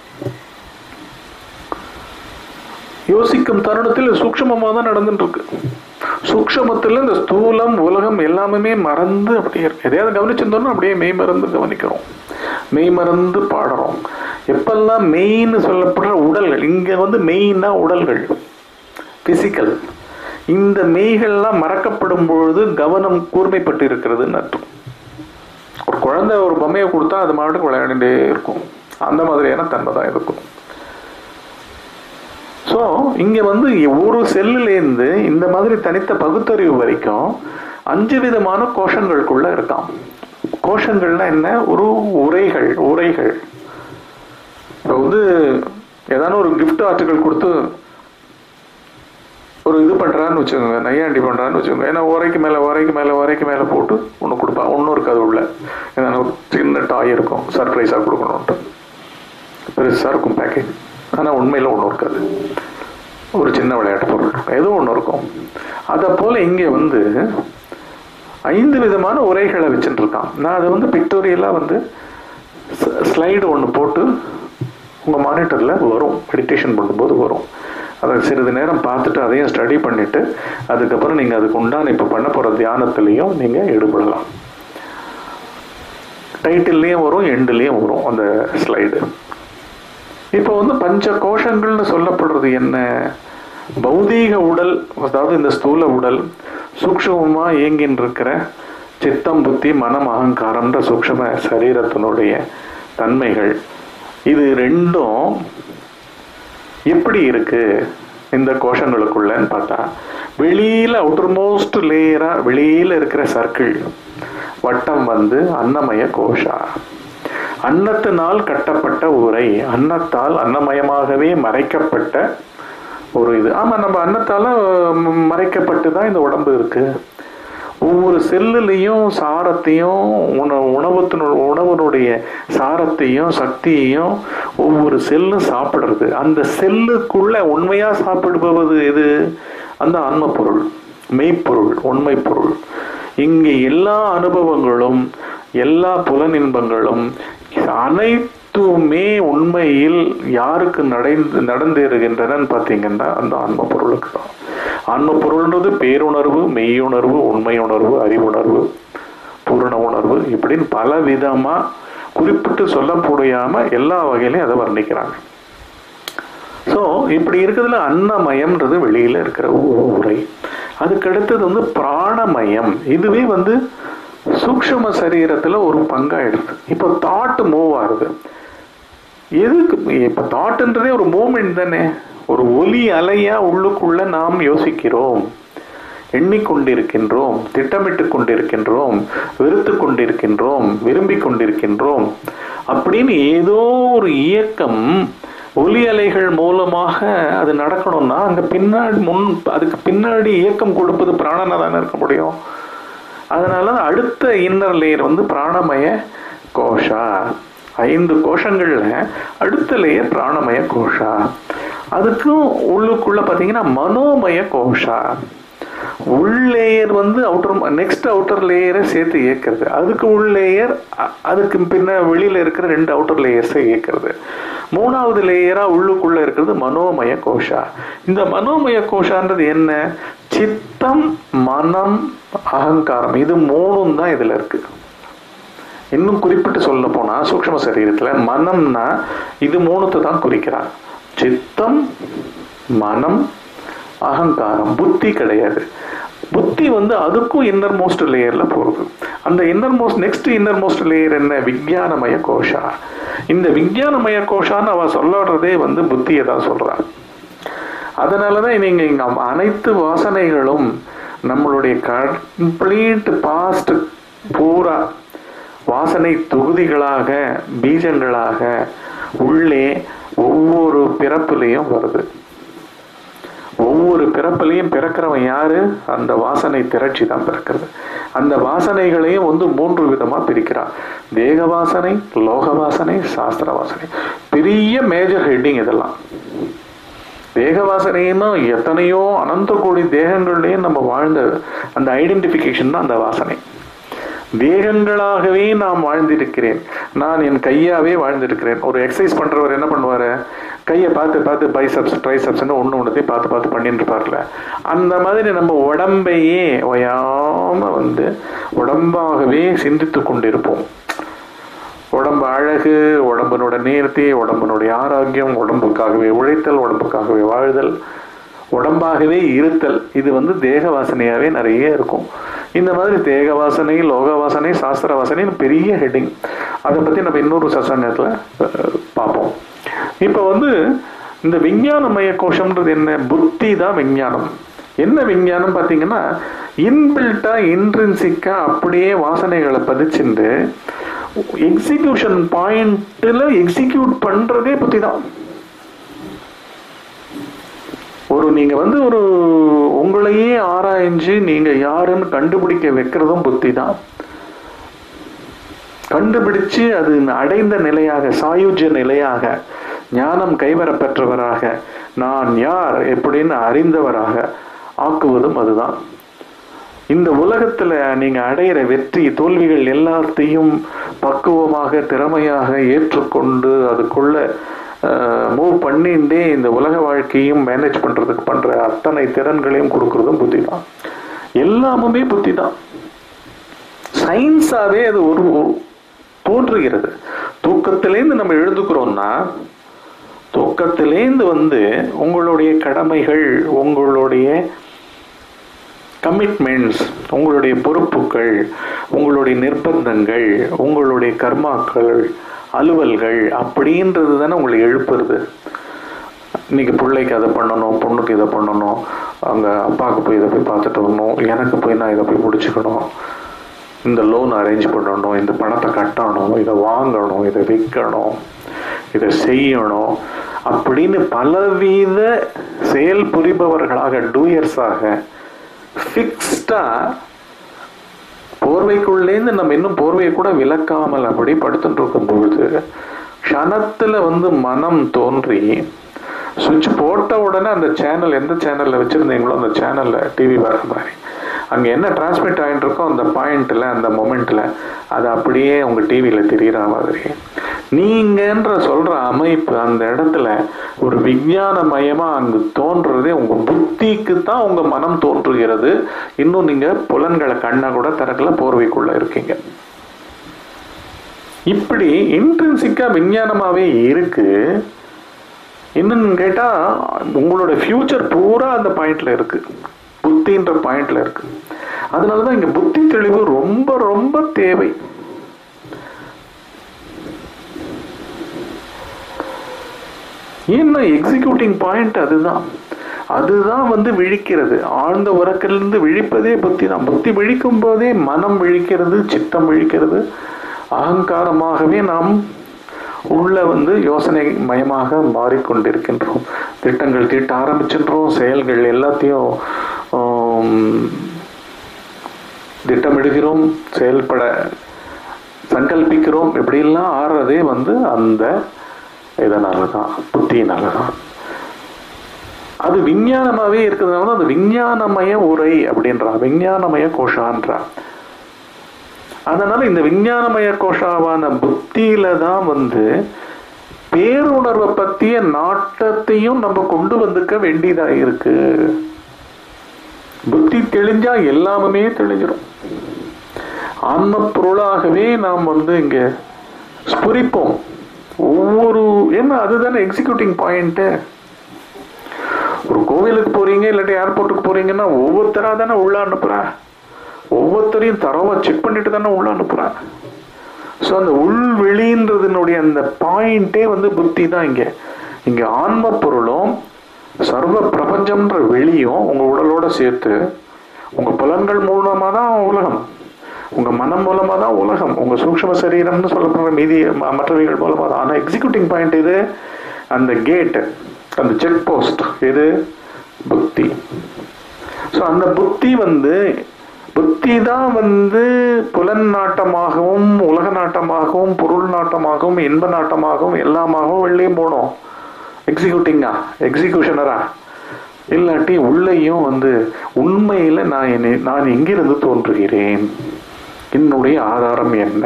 யோசிக்கும் தருணத்தில் சூக்ஷமமாக தான் நடந்துட்டு இருக்கு சூக்ஷமத்தில் இந்த ஸ்தூலம் உலகம் எல்லாமே மறந்து அப்படியே இருக்கு எதையாவது கவனிச்சிருந்தோம்னா அப்படியே மெய் மறந்து கவனிக்கிறோம் மெய் மறந்து பாடுறோம் எப்பெல்லாம் மெய்ன்னு சொல்லப்படுற உடல்கள் இங்க வந்து மெய்னா உடல்கள் பிசிக்கல் இந்த மெய்கள்லாம் மறக்கப்படும் பொழுது கவனம் கூர்மைப்பட்டு இருக்கிறதுன்னு அர்த்தம் ஒரு குழந்தை ஒரு பொம்மையை கொடுத்தா அது மாட்டுக்கு விளையாடிட்டே இருக்கும் அந்த மாதிரியான தன்மை தான் இருக்கும் ஸோ இங்க வந்து ஒரு செல்லுலேருந்து இந்த மாதிரி தனித்த பகுத்தறிவு வரைக்கும் அஞ்சு விதமான கோஷங்களுக்குள்ள இருக்கான் கோஷங்கள்னா என்ன ஒரு உரைகள் உரைகள் இப்போ வந்து ஏதான ஒரு கிஃப்ட் ஆர்டிகல் கொடுத்து ஒரு இது பண்றான்னு வச்சுக்கோங்க நையாண்டி பண்றான்னு வச்சுக்கோங்க ஏன்னா உரைக்கு மேல உரைக்கு மேல உரைக்கு மேல போட்டு ஒன்று கொடுப்பான் ஒன்றும் இருக்காது உள்ள ஏதாவது ஒரு சின்ன டாய் இருக்கும் சர்ப்ரைஸாக கொடுக்கணும்ட்டு பெருசாக இருக்கும் பேக்கேஜ் ஆனால் உண்மையில் ஒன்றும் இருக்காது ஒரு சின்ன விளையாட்டு பொருள் இருக்கும் ஏதோ ஒன்று இருக்கும் அதை போல் இங்கே வந்து ஐந்து விதமான உரைகளை வச்சுட்டு இருக்கான் நான் அதை வந்து பிக்டோரியலாக வந்து ஸ்லைடு ஒன்று போட்டு உங்கள் மானிட்டரில் வரும் மெடிடேஷன் பண்ணும்போது வரும் அதை சிறிது நேரம் பார்த்துட்டு அதையும் ஸ்டடி பண்ணிட்டு அதுக்கப்புறம் நீங்கள் அதுக்கு உண்டான இப்போ பண்ண போகிற தியானத்துலேயும் நீங்கள் ஈடுபடலாம் டைட்டில்லையும் வரும் எண்டுலேயும் வரும் அந்த ஸ்லைடு இப்போ வந்து பஞ்ச கோஷங்கள்னு சொல்லப்படுறது என்ன பௌதீக உடல் அதாவது இந்த ஸ்தூல உடல் சூக்ஷமமா இயங்கின்னு இருக்கிற சித்தம் புத்தி மனம் அகங்காரம்ன்ற சூக்ஷம சரீரத்தினுடைய தன்மைகள் இது ரெண்டும் எப்படி இருக்கு இந்த கோஷங்களுக்குள்ளன்னு பார்த்தா வெளியில அவுட்டர்மோஸ்ட் லேயரா வெளியில இருக்கிற சர்க்கிள் வட்டம் வந்து அன்னமய கோஷா அன்னத்தினால் கட்டப்பட்ட உரை அன்னத்தால் அன்னமயமாகவே மறைக்கப்பட்ட ஒரு இது ஆமா நம்ம அன்னத்தால ம், மறைக்கப்பட்டு தான் இந்த உடம்பு இருக்கு ஒவ்வொரு செல்லுலையும் சாரத்தையும் உண உணவத்தினு உணவனுடைய சாரத்தையும் சக்தியையும் ஒவ்வொரு செல்லும் சாப்பிடுறது அந்த செல்லுக்குள்ள உண்மையா சாப்பிடுபவது எது அந்த ஆன்ம பொருள் மெய்ப்பொருள் உண்மை பொருள் இங்கே எல்லா அனுபவங்களும் எல்லா புலனின்பங்களும் அனைத்துமே உண்மையில் யாருக்கு நடந்து நடந்தேறுகின்றனன்னு பார்த்தீங்கன்னா அந்த ஆன்ம பொருளுக்கு தான் ஆன்ம பொருள்ன்றது பேருணர்வு மெய்யுணர்வு உண்மை உணர்வு அறிவுணர்வு பூரண உணர்வு இப்படின்னு பல விதமா குறிப்பிட்டு சொல்ல முடியாம எல்லா வகையிலையும் அதை வர்ணிக்கிறாங்க ஸோ இப்படி இருக்கிறதுல அன்னமயம்ன்றது வெளியில இருக்கிற உ- உரை அதுக்கு அடுத்தது வந்து பிராணமயம் இதுவே வந்து சூக்ஷ்ம சரீரத்துல ஒரு பங்காயிடுது இப்போ தாட் மூவ் ஆகுது எதுக்கு இப்ப தாட்ன்றதே ஒரு மூமெண்ட் தானே ஒரு ஒலி அலையா உள்ளுக்குள்ள நாம் யோசிக்கிறோம் எண்ணிக்கொண்டிருக்கின்றோம் திட்டமிட்டு கொண்டிருக்கின்றோம் வெறுத்து கொண்டிருக்கின்றோம் விரும்பி கொண்டிருக்கின்றோம் அப்படின்னு ஏதோ ஒரு இயக்கம் ஒலி அலைகள் மூலமாக அது நடக்கணும்னா அங்க பின்னாடி முன் அதுக்கு பின்னாடி இயக்கம் கொடுப்பது பிராணனா தானே இருக்க முடியும் அதனால அடுத்த இன்னர் லேயர் வந்து பிராணமய கோஷா ஐந்து கோஷங்கள்ல அடுத்த லேயர் பிராணமய கோஷா அதுக்கும் உள்ளுக்குள்ள பாத்தீங்கன்னா மனோமய கோஷா உள் லேயர் வந்து அவுட்டர் நெக்ஸ்ட் அவுட்டர் லேயரை சேர்த்து இயக்கிறது அதுக்கு உள் லேயர் அதுக்கு பின்ன வெளியில இருக்கிற ரெண்டு அவுட்டர் லேயர்ஸை இயக்கிறது மூணாவது லேயரா உள்ளுக்குள்ள இருக்கிறது மனோமய கோஷா இந்த மனோமய கோஷான்றது என்ன சித்தம் மனம் அகங்காரம் இது மூணும் தான் இதுல இருக்கு இன்னும் குறிப்பிட்டு சொல்ல போனா சூக்ஷ்ம சரீரத்துல மனம்னா இது மூணுத்தை தான் குறிக்கிறாங்க சித்தம் மனம் அகங்காரம் புத்தி கிடையாது புத்தி வந்து அதுக்கும் இன்னர் மோஸ்ட் லேயர்ல போகுது அந்த inner most next inner most layer என்ன விஞ்ஞானமய கோஷா இந்த விஞ்ஞானமய கோஷான்னு அவ சொல்லுறதே வந்து புத்தியை தான் சொல்றான் அதனாலதான் நீங்க இங்க அனைத்து வாசனைகளும் நம்மளுடைய கம்ப்ளீட் பாஸ்ட் பூரா வாசனை தொகுதிகளாக பீஜங்களாக உள்ளே ஒவ்வொரு பிறப்புலையும் வருது ஒவ்வொரு பிறப்புலையும் பிறக்கிறவன் யாரு அந்த வாசனை திரட்சி தான் பிறக்கிறது அந்த வாசனைகளையும் வந்து மூன்று விதமா பிரிக்கிறான் தேக வாசனை லோக வாசனை சாஸ்திர வாசனை பெரிய மேஜர் ஹெட்டிங் இதெல்லாம் தேக வாசனைன்னா எத்தனையோ அனந்த கோடி தேகங்கள்லயும் நம்ம வாழ்ந்த அந்த ஐடென்டிபிகேஷன் தான் அந்த வாசனை தேகங்களாகவே நான் வாழ்ந்திருக்கிறேன் நான் என் கையாவே வாழ்ந்திருக்கிறேன் ஒரு எக்ஸசைஸ் பண்றவர் என்ன பண்ணுவாரு கையை பார்த்து பார்த்து பைசப்ஸ் ட்ரைசப்ஸ்னு ஒன்று ஒன்றுத்தையும் பார்த்து பார்த்து பண்ணிட்டு இருப்பார்ல அந்த மாதிரி நம்ம உடம்பையே ஓயாம வந்து உடம்பாகவே சிந்தித்து கொண்டிருப்போம் உடம்பு அழகு உடம்பினோட நேர்த்தி உடம்பினுடைய ஆரோக்கியம் உடம்புக்காகவே உழைத்தல் உடம்புக்காகவே வாழ்தல் உடம்பாகவே இருத்தல் இது வந்து தேக வாசனையாவே நிறைய இருக்கும் இந்த மாதிரி தேக வாசனை லோக வாசனை சாஸ்திர வாசனைன்னு பெரிய ஹெட்டிங் அதை பத்தி நம்ம இன்னொரு சசங்கத்துல அஹ், பார்ப்போம் இப்போ வந்து இந்த விஞ்ஞானமய கோஷம்ன்றது என்ன புத்தி தான் விஞ்ஞானம் என்ன விஞ்ஞானம் பார்த்தீங்கன்னா இன்பில்ட்டா இன்ட்ரின்சிக்கா அப்படியே வாசனைகளை பதிச்சுண்டு எக்ஸிகியூஷன் பாயிண்ட்ல எக்ஸிக்யூட் பண்றதே புத்தி தான் ஒரு நீங்க வந்து ஒரு உங்களையே ஆராய்ஞ்சு நீங்க யாருன்னு கண்டுபிடிக்க வைக்கிறதும் புத்தி தான் கண்டுபிடிச்சு அது அடைந்த நிலையாக சாயுஜ்ய நிலையாக ஞானம் கைவரப் பெற்றவராக நான் யார் எப்படின்னு அறிந்தவராக ஆக்குவதும் அதுதான் இந்த உலகத்துல நீங்க அடையிற வெற்றி தோல்விகள் எல்லாத்தையும் பக்குவமாக திறமையாக ஏற்றுக்கொண்டு அதுக்குள்ள மூவ் பண்ணிண்டே இந்த உலக வாழ்க்கையும் மேனேஜ் பண்றதுக்கு பண்ற அத்தனை திறன்களையும் கொடுக்கறதும் புத்தி தான் எல்லாமுமே புத்தி தான் சயின்ஸாவே அது ஒரு ஒரு தோன்றுகிறது தூக்கத்திலேருந்து நம்ம எழுதுக்கிறோம்னா தூக்கத்திலேருந்து வந்து உங்களுடைய கடமைகள் உங்களுடைய கமிட்மெண்ட்ஸ் உங்களுடைய பொறுப்புகள் உங்களுடைய நிர்பந்தங்கள் உங்களுடைய கர்மாக்கள் அலுவல்கள் அப்படின்றது தானே உங்களை எழுப்புறது இன்னைக்கு பிள்ளைக்கு அதை பண்ணணும் பொண்ணுக்கு இதை பண்ணணும் அங்கே அப்பாவுக்கு போய் இதை போய் பார்த்துட்டு வரணும் எனக்கு போய் நான் இதை போய் முடிச்சுக்கணும் இந்த லோன் அரேஞ்ச் பண்ணணும் இந்த பணத்தை கட்டணும் இதை வாங்கணும் இதை விற்கணும் இதை செய்யணும் அப்படின்னு பலவித செயல் புரிபவர்களாக டூயர்ஸாக ஃபிக்ஸ்டா போர்வைக்குள்ளேருந்து நம்ம இன்னும் போர்வையை கூட விளக்காமல் அப்படி படுத்துட்டு இருக்கும் பொழுது க்ஷணத்துல வந்து மனம் தோன்றி சுவிட்ச் போட்ட உடனே அந்த சேனல் எந்த சேனல்ல வச்சிருந்தீங்களோ அந்த சேனல்ல டிவி வர மாதிரி அங்க என்ன டிரான்ஸ்மிட் ஆகிட்டு இருக்கோ அந்த பாயிண்ட்ல அந்த மொமெண்ட்ல அது அப்படியே உங்க டிவியில தெரியுற மாதிரி நீங்கன்ற சொல்ற அமைப்பு அந்த இடத்துல ஒரு விஞ்ஞானமயமா அங்கு தோன்றதே உங்க புத்திக்கு தான் உங்க மனம் தோன்றுகிறது இன்னும் நீங்க புலன்களை கண்ணை கூட திறக்கல போர்வைக்குள்ள இருக்கீங்க இப்படி இன்ட்ரென்சிக்கா விஞ்ஞானமாவே இருக்கு என்னன்னு கேட்டா உங்களோட ஃபியூச்சர் பூரா அந்த பாயிண்ட்ல இருக்கு புத்தின்ற பாயிண்ட்ல இருக்கு அதனாலதான் இங்க புத்தி தெளிவு ரொம்ப ரொம்ப தேவை ஏன்னா எக்ஸிக்யூட்டிங் பாயிண்ட் அதுதான் அதுதான் வந்து விழிக்கிறது ஆழ்ந்த உறக்கிலிருந்து விழிப்பதே புத்தி தான் புத்தி விழிக்கும் போதே மனம் விழிக்கிறது சித்தம் விழிக்கிறது அகங்காரமாகவே நாம் உள்ள வந்து யோசனை மயமாக மாறிக்கொண்டிருக்கின்றோம் திட்டங்கள் தீட்ட ஆரம்பிச்சின்றோம் செயல்கள் எல்லாத்தையும் ஆம், திட்டமிடுகிறோம் செயல்பட சங்கல்பிக்கிறோம் இப்படியெல்லாம் ஆறுறதே வந்து அந்த இதனால தான் புத்தியினால தான் அது விஞ்ஞானமாவே இருக்கிறதுனால தான் அது விஞ்ஞானமய உரை அப்படின்றா விஞ்ஞானமய கோஷான்றா அதனால இந்த விஞ்ஞானமய கோஷாவான புத்தியில தான் வந்து பேருணர்வை பத்திய நாட்டத்தையும் நம்ம கொண்டு வந்துக்க வேண்டியதா இருக்கு புத்தி தெளிஞ்சா எல்லாமே தெளிஞ்சிடும் ஆன்ம பொருளாகவே நாம் வந்து இங்க ஸ்புரிப்போம் ஒவ்வொரு ஏன்னா அதுதானே எக்ஸிக்யூட்டிங் பாயிண்ட் ஒரு கோவிலுக்கு போறீங்க இல்லாட்டி ஏர்போர்ட்டுக்கு போறீங்கன்னா ஒவ்வொருத்தரா தானே உள்ள அனுப்புறா ஒவ்வொருத்தரையும் தரவா செக் பண்ணிட்டு தானே உள்ள அனுப்புறா ஸோ அந்த உள்வெளின்றதுனுடைய அந்த பாயிண்டே வந்து புத்தி தான் இங்க இங்க ஆன்ம பொருளும் சர்வ பிரபஞ்சம்ன்ற வெளியும் உங்க உடலோட சேர்த்து உங்க புலன்கள் மூலமா தான் உலகம் உங்க மனம் மூலமா தான் உலகம் உங்க சூக்ஷ்ம சரீரம்னு சொல்லப்படுற மீதி ம- மற்றவைகள் மூலமா தான் ஆனா எக்ஸிக்யூட்டிங் பாயிண்ட் இது அந்த கேட் அந்த செக் போஸ்ட் இது புத்தி ஸோ அந்த புத்தி வந்து புத்தி தான் வந்து புலன் நாட்டமாகவும் உலக நாட்டமாகவும் பொருள் நாட்டமாகவும் இன்ப நாட்டமாகவும் எல்லாமாகவும் வெளியும் போகணும் எக்ஸிக்யூட்டிங்கா எக்ஸிக்யூஷனரா இல்லாட்டி உள்ளேயும் வந்து உண்மையில நான் என்னை நான் எங்கிருந்து தோன்றுகிறேன் என்னுடைய ஆதாரம் என்ன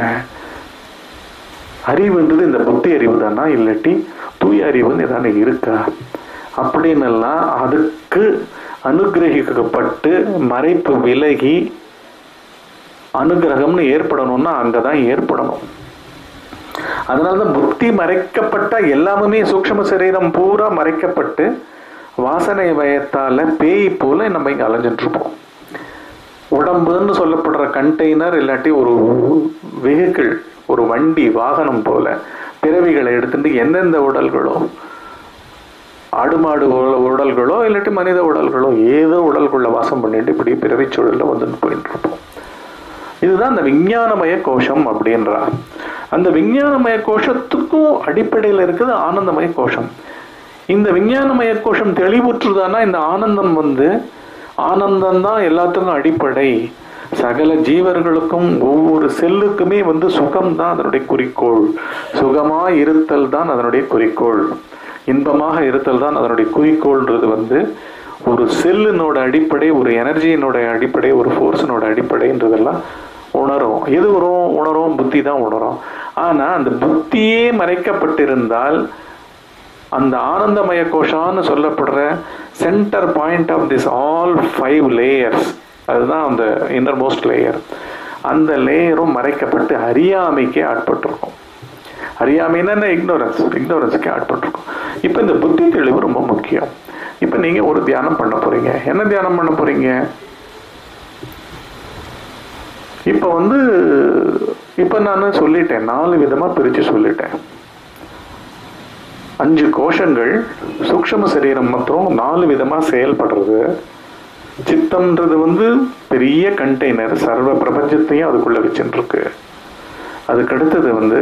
அறிவுன்றது இந்த புத்தி அறிவு தானா இல்லாட்டி தூய அறிவுன்னு ஏதானே இருக்கா அப்படின்னு எல்லாம் அதுக்கு அனுகிரகிக்கப்பட்டு மறைப்பு விலகி அனுகிரகம்னு ஏற்படணும்னா அங்கதான் ஏற்படணும் அதனாலதான் புத்தி மறைக்கப்பட்ட எல்லாமே சூக்ஷ்ம சரீரம் பூரா மறைக்கப்பட்டு வாசனை வயத்தால பேய் போல நம்ம இங்க அலைஞ்சிட்டு இருப்போம் உடம்புன்னு சொல்லப்படுற கண்டெய்னர் இல்லாட்டி ஒரு வெஹிக்கிள் ஒரு வண்டி வாகனம் போல பிறவிகளை எடுத்துட்டு எந்தெந்த உடல்களோ ஆடு மாடு உட- உடல்களோ இல்லாட்டி மனித உடல்களோ ஏதோ உடல்குள்ள வாசம் பண்ணிட்டு இப்படி பிறவி சூழல்ல வந்துட்டு போயிட்டு இருப்போம் இதுதான் அந்த விஞ்ஞானமய கோஷம் அப்படின்றா அந்த விஞ்ஞானமய கோஷத்துக்கும் அடிப்படையில் இருக்குது ஆனந்தமய கோஷம் இந்த விஞ்ஞானமய கோஷம் தெளிவுற்றுதானா இந்த ஆனந்தம் வந்து ஆனந்தம் தான் எல்லாத்துக்கும் அடிப்படை சகல ஜீவர்களுக்கும் ஒவ்வொரு செல்லுக்குமே வந்து சுகம் தான் அதனுடைய குறிக்கோள் சுகமா இருத்தல் தான் அதனுடைய குறிக்கோள் இன்பமாக இருத்தல் தான் அதனுடைய குறிக்கோள்ன்றது வந்து ஒரு செல்லினோட அடிப்படை ஒரு எனர்ஜியினோட அடிப்படை ஒரு ஃபோர்ஸினோட அடிப்படைன்றதெல்லாம் உணரும் எது வரும் உணரும் புத்தி தான் உணரும் ஆனா அந்த புத்தியே மறைக்கப்பட்டிருந்தால் அந்த ஆனந்தமய கோஷான்னு சொல்லப்படுற centre point of this all five layers அதுதான் அந்த இன்னர் மோஸ்ட் லேயர் அந்த லேயரும் மறைக்கப்பட்டு அறியாமைக்கு ஆட்பட்டிருக்கும் அறியாமைன்னா என்ன இக்னோரன்ஸ் இக்னோரன்ஸுக்கு ஆட்பட்டிருக்கும் இப்போ இந்த புத்தி தெளிவு ரொம்ப முக்கியம் இப்போ நீங்க ஒரு தியானம் பண்ண போறீங்க என்ன தியானம் பண்ண போறீங்க இப்போ வந்து இப்போ நான் சொல்லிட்டேன் நாலு விதமா பிரிச்சு சொல்லிட்டேன் அஞ்சு கோஷங்கள் சூக்ஷ்ம சரீரம் மற்றும் நாலு விதமா செயல்படுறது சித்தம்ன்றது வந்து பெரிய கண்டெய்னர் சர்வ பிரபஞ்சத்தையும் அதுக்குள்ள வச்சுட்டு இருக்கு அதுக்கு அடுத்தது வந்து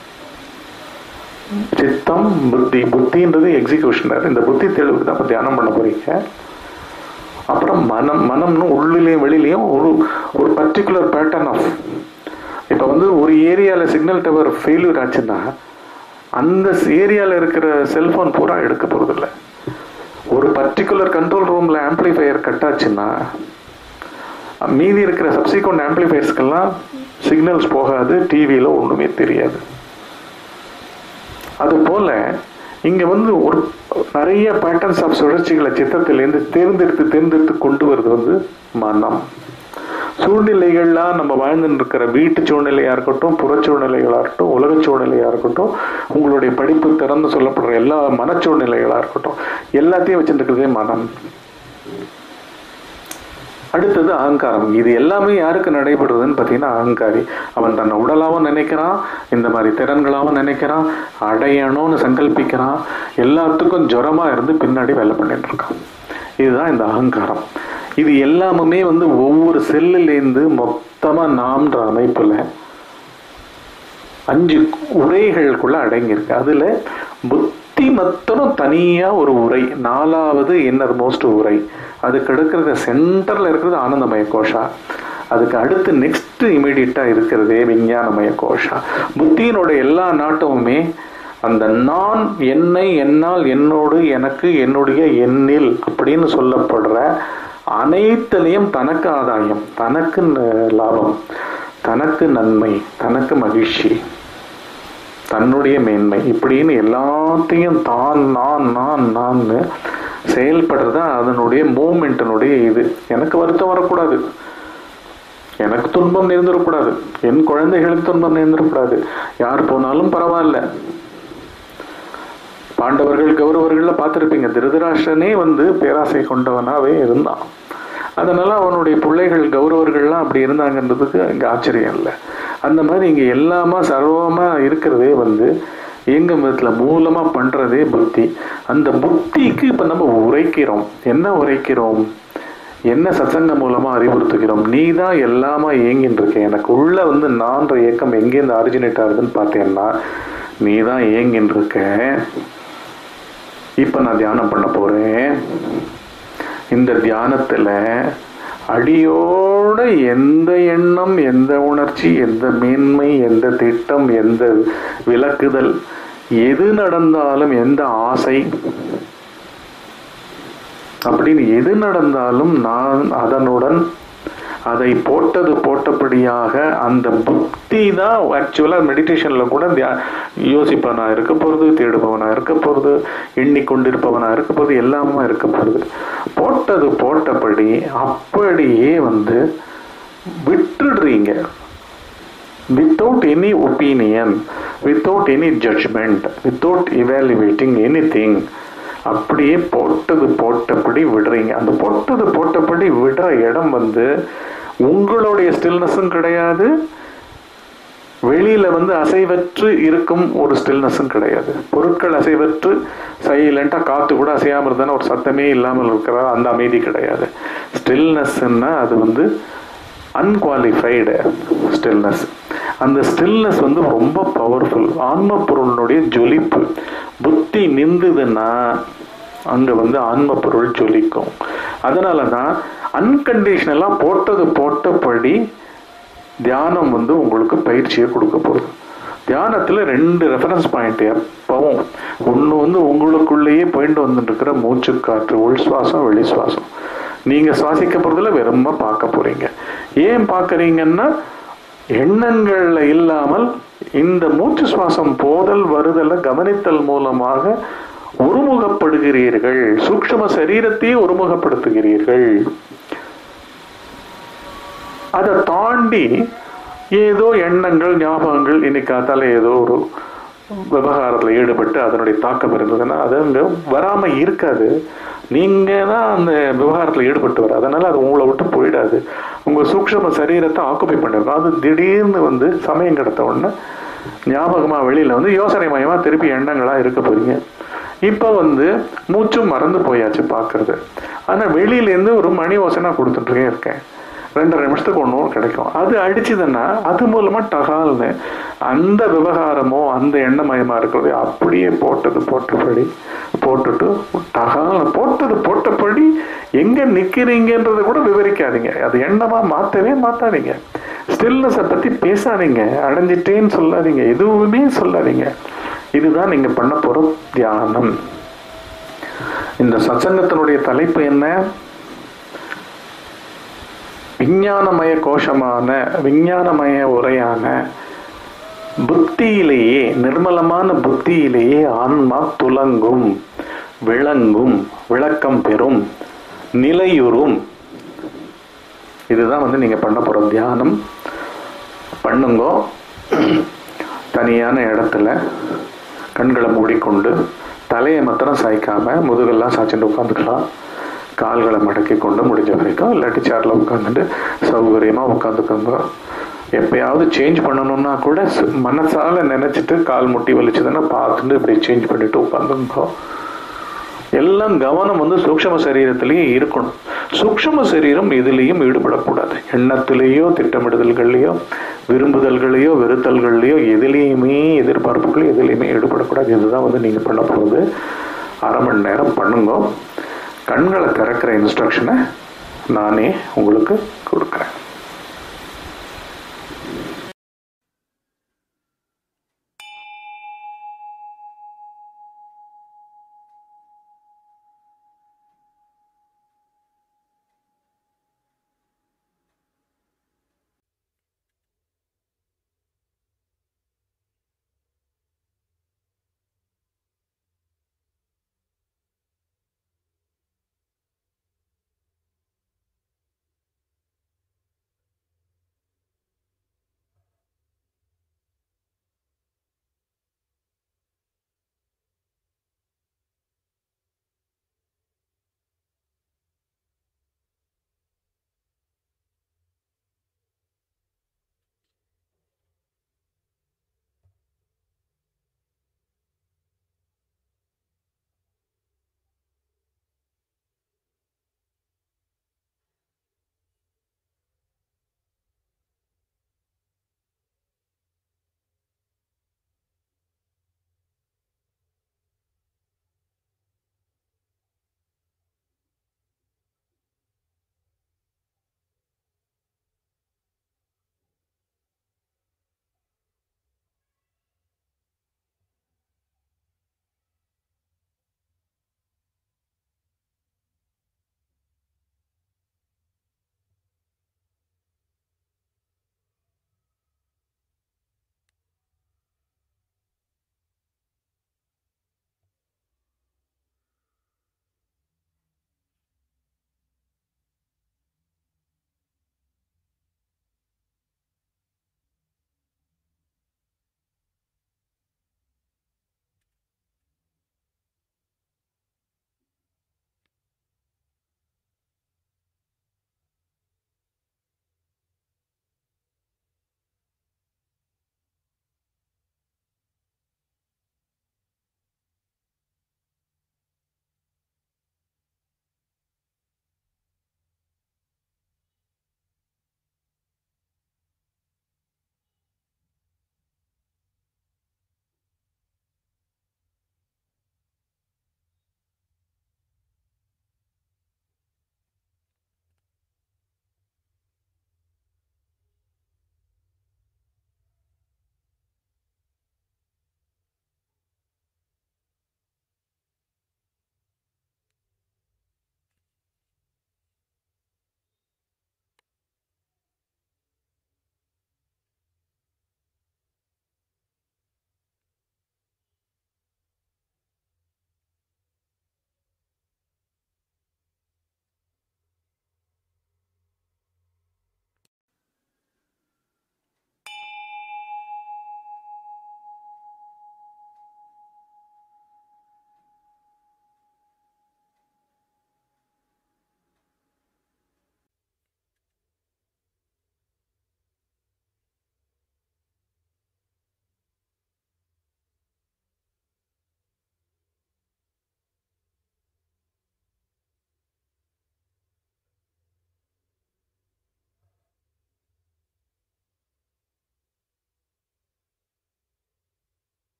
சித்தம் புத்தி புத்தின்றது எக்ஸிகியூஷனர் இந்த புத்தி தெளிவுக்கு தான் இப்போ தியானம் பண்ண போறீங்க அப்புறம் மனம் மனம்னு உள்ளிலையும் வெளியிலையும் ஒரு ஒரு பர்டிகுலர் பேட்டர்ன் ஆஃப் இப்போ வந்து ஒரு ஏரியாவில் சிக்னல் டவர் ஃபெயிலியர் ஆச்சுன்னா அந்த ஏரியாவில் இருக்கிற செல்போன் பூரா எடுக்க போகிறதில்ல ஒரு பர்டிகுலர் கண்ட்ரோல் ரூமில் ஆம்ப்ளிஃபையர் கட் ஆச்சுன்னா மீதி இருக்கிற சப்சிக்வெண்ட் ஆம்ப்ளிஃபையர்ஸ்க்கெல்லாம் சிக்னல்ஸ் போகாது டிவியில் ஒன்றுமே தெரியாது அது போல இங்க வந்து ஒரு நிறைய பேட்டர்ன்ஸ் ஆஃப் சுழற்சிகளை சித்தத்திலேருந்து தேர்ந்தெடுத்து தேர்ந்தெடுத்து கொண்டு வருது வந்து மனம் சூழ்நிலைகள்லாம் நம்ம வாழ்ந்துட்டு இருக்கிற வீட்டு சூழ்நிலையா இருக்கட்டும் புற சூழ்நிலைகளா இருக்கட்டும் உலக சூழ்நிலையா இருக்கட்டும் உங்களுடைய படிப்பு திறந்து சொல்லப்படுற எல்லா மன சூழ்நிலைகளா இருக்கட்டும் எல்லாத்தையும் வச்சுட்டு இருக்கிறதே மனம் அடுத்தது அகங்காரம் இது எல்லாமே யாருக்கு நடைபெறுதுன்னு பார்த்தீங்கன்னா அகங்காரி அவன் தன்னை உடலாவும் நினைக்கிறான் இந்த மாதிரி திறன்களாவும் நினைக்கிறான் அடையணும்னு சங்கல்பிக்கிறான் எல்லாத்துக்கும் ஜுரமா இருந்து பின்னாடி வேலை பண்ணிட்டு இருக்கான் இதுதான் இந்த அகங்காரம் இது எல்லாமுமே வந்து ஒவ்வொரு செல்லுலேருந்து மொத்தமா நாம்ன்ற அமைப்புல அஞ்சு உரைகளுக்குள்ள அடங்கியிருக்கு அதுல புத்தி மத்தனும் தனியா ஒரு உரை நாலாவது இன்னர் மோஸ்ட் உரை அதுக்கு அடுக்கிறது சென்டர்ல இருக்கிறது ஆனந்தமய கோஷா அதுக்கு அடுத்து நெக்ஸ்ட் இமீடியட்டா இருக்கிறதே விஞ்ஞானமய கோஷா புத்தியினோட எல்லா நாட்டமுமே அந்த நான் என்னை என்னால் என்னோடு எனக்கு என்னுடைய எண்ணில் அப்படின்னு சொல்லப்படுற அனைத்துலேயும் தனக்கு ஆதாயம் தனக்கு ந- லாபம் தனக்கு நன்மை தனக்கு மகிழ்ச்சி தன்னுடைய மேன்மை இப்படின்னு எல்லாத்தையும் தான் நான் நான் நான் செயல்படுறது அதனுடைய மூமெண்ட்டினுடைய இது எனக்கு வருத்தம் வரக்கூடாது எனக்கு துன்பம் நேர்ந்துடக்கூடாது என் குழந்தைகளுக்கு துன்பம் நேர்ந்துடக்கூடாது யார் போனாலும் பரவாயில்ல பாண்டவர்கள் கௌரவர்கள்ல பார்த்துருப்பீங்க திருதராஷ்டிரனே வந்து பேராசை கொண்டவனாவே இருந்தான் அதனால அவனுடைய பிள்ளைகள் கௌரவர்கள்லாம் அப்படி இருந்தாங்கன்றதுக்கு இங்க ஆச்சரியம் இல்லை அந்த மாதிரி இங்க எல்லாமா சர்வமா இருக்கிறதே வந்து எங்க விதத்துல மூலமா பண்றதே புத்தி அந்த புத்திக்கு இப்ப நம்ம உரைக்கிறோம் என்ன உரைக்கிறோம் என்ன சத்சங்க மூலமா அறிவுறுத்துகிறோம் நீ தான் எல்லாமா இயங்கின்னு இருக்க எனக்கு உள்ள வந்து நான்ற இயக்கம் எங்கேருந்து ஆரிஜினேட் ஆகுதுன்னு பார்த்தேன்னா நீ தான் இயங்கின்னு இருக்க இப்ப நான் தியானம் பண்ண போறேன் இந்த தியானத்துல அடியோட எந்த எண்ணம் எந்த உணர்ச்சி எந்த மேன்மை எந்த திட்டம் எந்த விளக்குதல் எது நடந்தாலும் எந்த ஆசை அப்படின்னு எது நடந்தாலும் நான் அதனுடன் அதை போட்டது போட்டபடியாக அந்த புத்தி தான் ஆக்சுவலாக மெடிடேஷனில் கூட தியா யோசிப்பவனா இருக்க போகிறது தேடுபவனா இருக்க போகிறது எண்ணிக்கொண்டிருப்பவனா இருக்க போகிறது எல்லாமே இருக்க போகிறது போட்டது போட்டபடி அப்படியே வந்து விட்டுடுறீங்க without any opinion, without any judgment, without evaluating anything அப்படியே போட்டது போட்டபடி விடுறீங்க அந்த போட்டது போட்டபடி விடுற இடம் வந்து உங்களுடைய ஸ்டில்னஸும் கிடையாது வெளியில வந்து அசைவற்று இருக்கும் ஒரு ஸ்டில்னஸும் கிடையாது பொருட்கள் அசைவற்று சைலண்டா காத்து கூட அசையாம இருந்தாலும் ஒரு சத்தமே இல்லாமல் இருக்கிற அந்த அமைதி கிடையாது ஸ்டில்னஸ்ன்னா அது வந்து அன்குவாலிஃபைடு ஸ்டில்னஸ் அந்த ஸ்டில்னஸ் வந்து ரொம்ப பவர்ஃபுல் ஆன்ம பொருளினுடைய ஜொலிப்பு புத்தி நின்றுதுன்னா அங்க வந்து ஆன்ம பொருள் ஜொலிக்கும் அதனால தான் அன்கண்டிஷனலாக போட்டது போட்டபடி தியானம் வந்து உங்களுக்கு பயிற்சியை கொடுக்க போகுது தியானத்துல ரெண்டு ரெஃபரன்ஸ் பாயிண்ட் எப்பவும் ஒன்று வந்து உங்களுக்குள்ளேயே போயிட்டு வந்துட்டு இருக்கிற மூச்சு காற்று உள் சுவாசம் வெளி சுவாசம் நீங்க சுவாசிக்க போறதுல வெறும பார்க்க போறீங்க ஏன் பார்க்கறீங்கன்னா எண்ணங்கள்ல இல்லாமல் இந்த மூச்சு சுவாசம் போதல் வருதல கவனித்தல் மூலமாக ஒருமுகப்படுகிறீர்கள் சூக்ஷ்ம சரீரத்தையே ஒருமுகப்படுத்துகிறீர்கள் அதை தாண்டி ஏதோ எண்ணங்கள் ஞாபகங்கள் இன்னைக்கு காத்தால ஏதோ ஒரு விவகாரத்துல ஈடுபட்டு அதனுடைய தாக்கம் இருந்ததுன்னா அது அங்க வராம இருக்காது நீங்க தான் அந்த விவகாரத்துல ஈடுபட்டு வர அதனால அது உங்களை விட்டு போயிடாது உங்க சூக்ஷ்ம சரீரத்தை ஆக்குப்பை பண்ணிருக்கும் அது திடீர்னு வந்து சமயம் கிடைத்த உடனே ஞாபகமா வெளியில வந்து யோசனை மயமா திருப்பி எண்ணங்களா இருக்க போறீங்க இப்போ வந்து மூச்சும் மறந்து போயாச்சு பார்க்கறது ஆனா வெளியில இருந்து ஒரு மணி ஓசனா கொடுத்துட்டே இருக்கேன் ரெண்டரை நிமிஷத்துக்கு ஒன்றும் கிடைக்கும் அது அடிச்சுதுன்னா அது மூலமா டகால்னு அந்த விவகாரமோ அந்த எண்ணமயமா இருக்கிறது அப்படியே போட்டது போட்டபடி போட்டுட்டு டகால் போட்டது போட்டபடி எங்க நிக்கிறீங்கன்றதை கூட விவரிக்காதீங்க அது எண்ணமா மாத்தவே மாத்தாதீங்க ஸ்டில்னஸை பத்தி பேசாதீங்க அடைஞ்சிட்டேன்னு சொல்லாதீங்க எதுவுமே சொல்லாதீங்க இதுதான் நீங்க பண்ண போற தியானம் இந்த சத்சங்கத்தினுடைய தலைப்பு என்ன விஞ்ஞானமய கோஷமான விஞ்ஞானமய உரையான புத்தியிலேயே நிர்மலமான புத்தியிலேயே ஆன்மா துலங்கும் விளங்கும் விளக்கம் பெறும் நிலையுறும் இதுதான் வந்து நீங்கள் பண்ண போகிற தியானம் பண்ணுங்கோ தனியான இடத்துல கண்களை மூடிக்கொண்டு தலையை மாத்திரம் சாய்க்காம முதுகெல்லாம் சாய்ச்சிட்டு உட்காந்துக்கலாம் கால்களை மடக்கி கொண்டு முடிஞ்ச வரைக்கும் இல்லாட்டி சேரில் உட்காந்துட்டு சௌகரியமாக உட்காந்துக்கோங்க எப்பயாவது சேஞ்ச் பண்ணணும்னா கூட சு- மனசால நினைச்சிட்டு கால் முட்டி வலிச்சதுன்னா பார்த்துட்டு இப்படி சேஞ்ச் பண்ணிட்டு உட்காந்துங்கோ எல்லாம் கவனம் வந்து சூக்ஷ்ம சரீரத்திலேயே இருக்கணும் சூக்ஷ்ம சரீரம் இதுலேயும் ஈடுபடக்கூடாது எண்ணத்திலேயோ திட்டமிடுதல்கள்லையோ விரும்புதல்களையோ வெறுத்தல்கள்லையோ எதுலேயுமே எதிர்பார்ப்புகள் எதுலேயுமே ஈடுபடக்கூடாது இதுதான் வந்து நீங்கள் பண்ண போகிறது அரை மணி நேரம் பண்ணுங்க கண்களை திறக்கிற இன்ஸ்ட்ரக்ஷனை நானே உங்களுக்கு கொடுக்குறேன்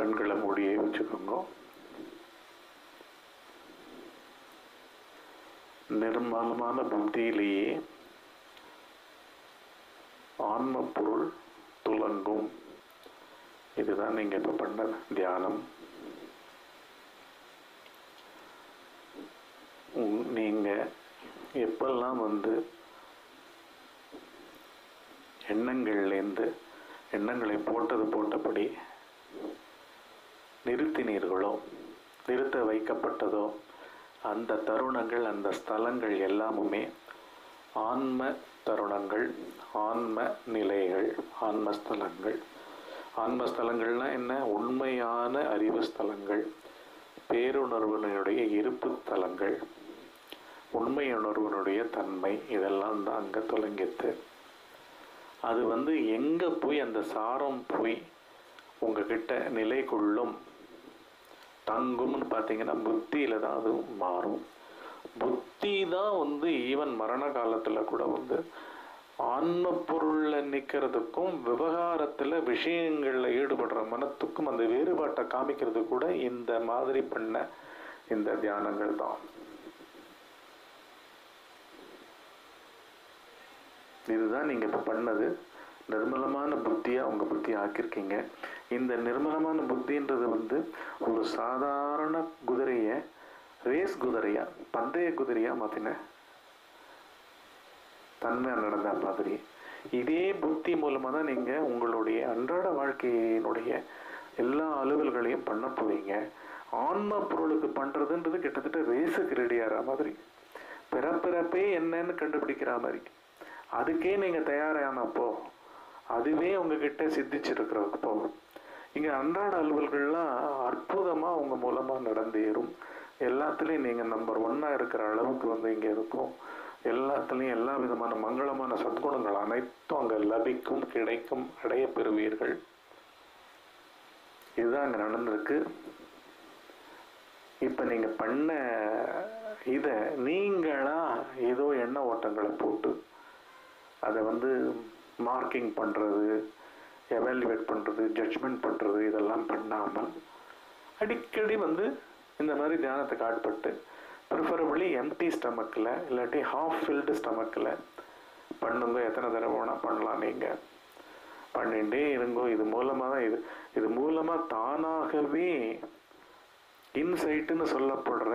கண்களை மூடியே வச்சுக்கோங்க நிர்மலமான புத்தியிலேயே ஆன்ம பொருள் துலங்கும் இதுதான் நீங்க இப்ப பண்ண தியானம் உம், நீங்க எப்பெல்லாம் வந்து எண்ணங்கள்லேருந்து எண்ணங்களை போட்டது போட்டபடி நிறுத்தினீர்களோ நிறுத்த வைக்கப்பட்டதோ அந்த தருணங்கள் அந்த ஸ்தலங்கள் எல்லாமுமே ஆன்ம தருணங்கள் ஆன்ம நிலைகள் ஆன்ம ஸ்தலங்கள் ஆன்ம ஸ்தலங்கள்னா என்ன உண்மையான அறிவு ஸ்தலங்கள் பேருணர்வனுடைய இருப்பு தலங்கள் உண்மை உணர்வனுடைய தன்மை இதெல்லாம் தான் அங்கே தொலைங்கித்து அது வந்து எங்கே போய் அந்த சாரம் போய் உங்ககிட்ட நிலை கொள்ளும் தங்கும்னு பார்த்தீங்கன்னா புத்தியில தான் அது மாறும் புத்தி தான் வந்து ஈவன் மரண காலத்தில் கூட வந்து ஆன்ம பொருள்ல நிற்கிறதுக்கும் விவகாரத்தில் விஷயங்களில் ஈடுபடுற மனத்துக்கும் அந்த வேறுபாட்டை காமிக்கிறது கூட இந்த மாதிரி பண்ண இந்த தியானங்கள் தான் இதுதான் நீங்க இப்ப பண்ணது நிர்மலமான புத்தியா உங்க புத்தி ஆக்கியிருக்கீங்க இந்த நிர்மலமான புத்தின்றது வந்து ஒரு சாதாரண குதிரைய ரேஸ் குதிரையா பந்தய குதிரையா மாத்தின தன்மை நடந்த மாதிரி இதே புத்தி மூலமா தான் நீங்க உங்களுடைய அன்றாட வாழ்க்கையினுடைய எல்லா அலுவல்களையும் பண்ண போவீங்க ஆன்ம பொருளுக்கு பண்றதுன்றது கிட்டத்தட்ட ரேஸுக்கு ரெடி ஆகிற மாதிரி பிறப்பிறப்பே என்னன்னு கண்டுபிடிக்கிற மாதிரி அதுக்கே நீங்க தயாரானப்போ அதுவே உங்ககிட்ட சித்திச்சிருக்கிறப்போ இங்க அன்றாட அலுவல்கள்லாம் அற்புதமா உங்க மூலமா நடந்தேறும் எல்லாத்துலயும் நீங்க நம்பர் ஒன்னா இருக்கிற அளவுக்கு வந்து இங்க இருக்கும் எல்லாத்துலயும் எல்லா விதமான மங்களமான சத்குணங்கள் அனைத்தும் அங்க லபிக்கும் கிடைக்கும் அடைய பெறுவீர்கள் இதுதான் அங்க நடந்திருக்கு இப்ப நீங்க பண்ண இத நீங்களா ஏதோ எண்ண ஓட்டங்களை போட்டு அதை வந்து மார்க்கிங் பண்றது எவாலுவேட் பண்றது ஜட்ஜ்மெண்ட் பண்றது இதெல்லாம் பண்ணாமல் அடிக்கடி வந்து இந்த மாதிரி தியானத்துக்கு ஆட்பட்டு ப்ரிஃபரபிளி எம்டி ஸ்டமக்கில் இல்லாட்டி ஹாஃப் ஃபில்டு ஸ்டமக்கில் பண்ணுங்க எத்தனை தடவை வேணால் பண்ணலாம் நீங்கள் பண்ணிட்டே இருங்கோ இது மூலமாக தான் இது இது மூலமாக தானாகவே இன்சைட்டுன்னு சொல்லப்படுற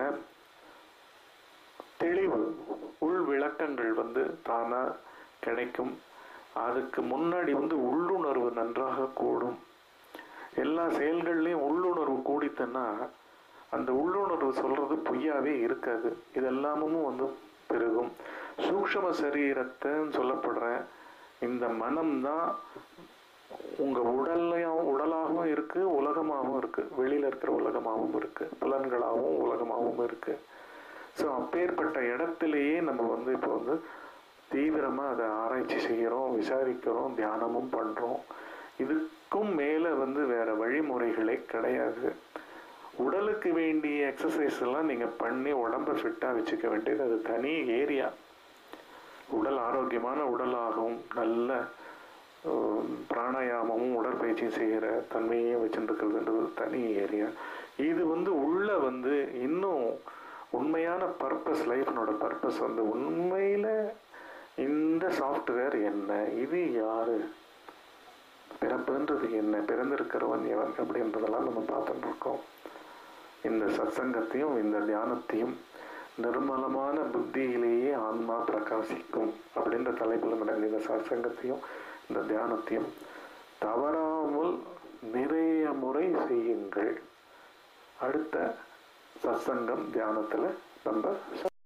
தெளிவு உள் விளக்கங்கள் வந்து தானா கிடைக்கும் அதுக்கு முன்னாடி வந்து உள்ளுணர்வு நன்றாக கூடும் எல்லா செயல்கள்லையும் உள்ளுணர்வு கூடித்தன்னா அந்த உள்ளுணர்வு சொல்றது பொய்யாவே இருக்காது இதெல்லாமும் வந்து பெருகும் சூக்ஷ்ம சரீரத்தைன்னு சொல்லப்படுற இந்த மனம்தான் உங்க உடல்லையும் உடலாகவும் இருக்கு உலகமாகவும் இருக்கு வெளியில இருக்கிற உலகமாகவும் இருக்கு புலன்களாகவும் உலகமாகவும் இருக்கு ஸோ அப்பேற்பட்ட இடத்திலேயே நம்ம வந்து இப்போ வந்து தீவிரமா அதை ஆராய்ச்சி செய்கிறோம் விசாரிக்கிறோம் தியானமும் பண்றோம் இதுக்கும் மேல வந்து வேற வழிமுறைகளே கிடையாது உடலுக்கு வேண்டிய எக்ஸசைஸ் எல்லாம் நீங்க பண்ணி உடம்ப ஃபிட்டா வச்சுக்க வேண்டியது அது தனி ஏரியா உடல் ஆரோக்கியமான உடலாகவும் நல்ல ஹம், பிராணாயாமமும் உடற்பயிற்சியும் செய்கிற தன்மையும் வச்சுருக்கிறதுன்றது தனி ஏரியா இது வந்து உள்ள வந்து இன்னும் உண்மையான பர்பஸ் லைஃப்னோட பர்பஸ் வந்து உண்மையில இந்த சாஃப்ட்வேர் என்ன இது யாரு பிறப்புன்றது என்ன பிறந்திருக்கிறவன் எவன் அப்படின்றதெல்லாம் நம்ம பார்த்துட்டு இருக்கோம் இந்த சத்சங்கத்தையும் இந்த தியானத்தையும் நிர்மலமான புத்தியிலேயே ஆன்மா பிரகாசிக்கும் அப்படின்ற தலைப்பில் நடந்த இந்த சத்சங்கத்தையும் இந்த தியானத்தையும் தவறாமல் நிறைய முறை செய்யுங்கள் அடுத்த சத்சங்கம் தியானத்துல நம்ம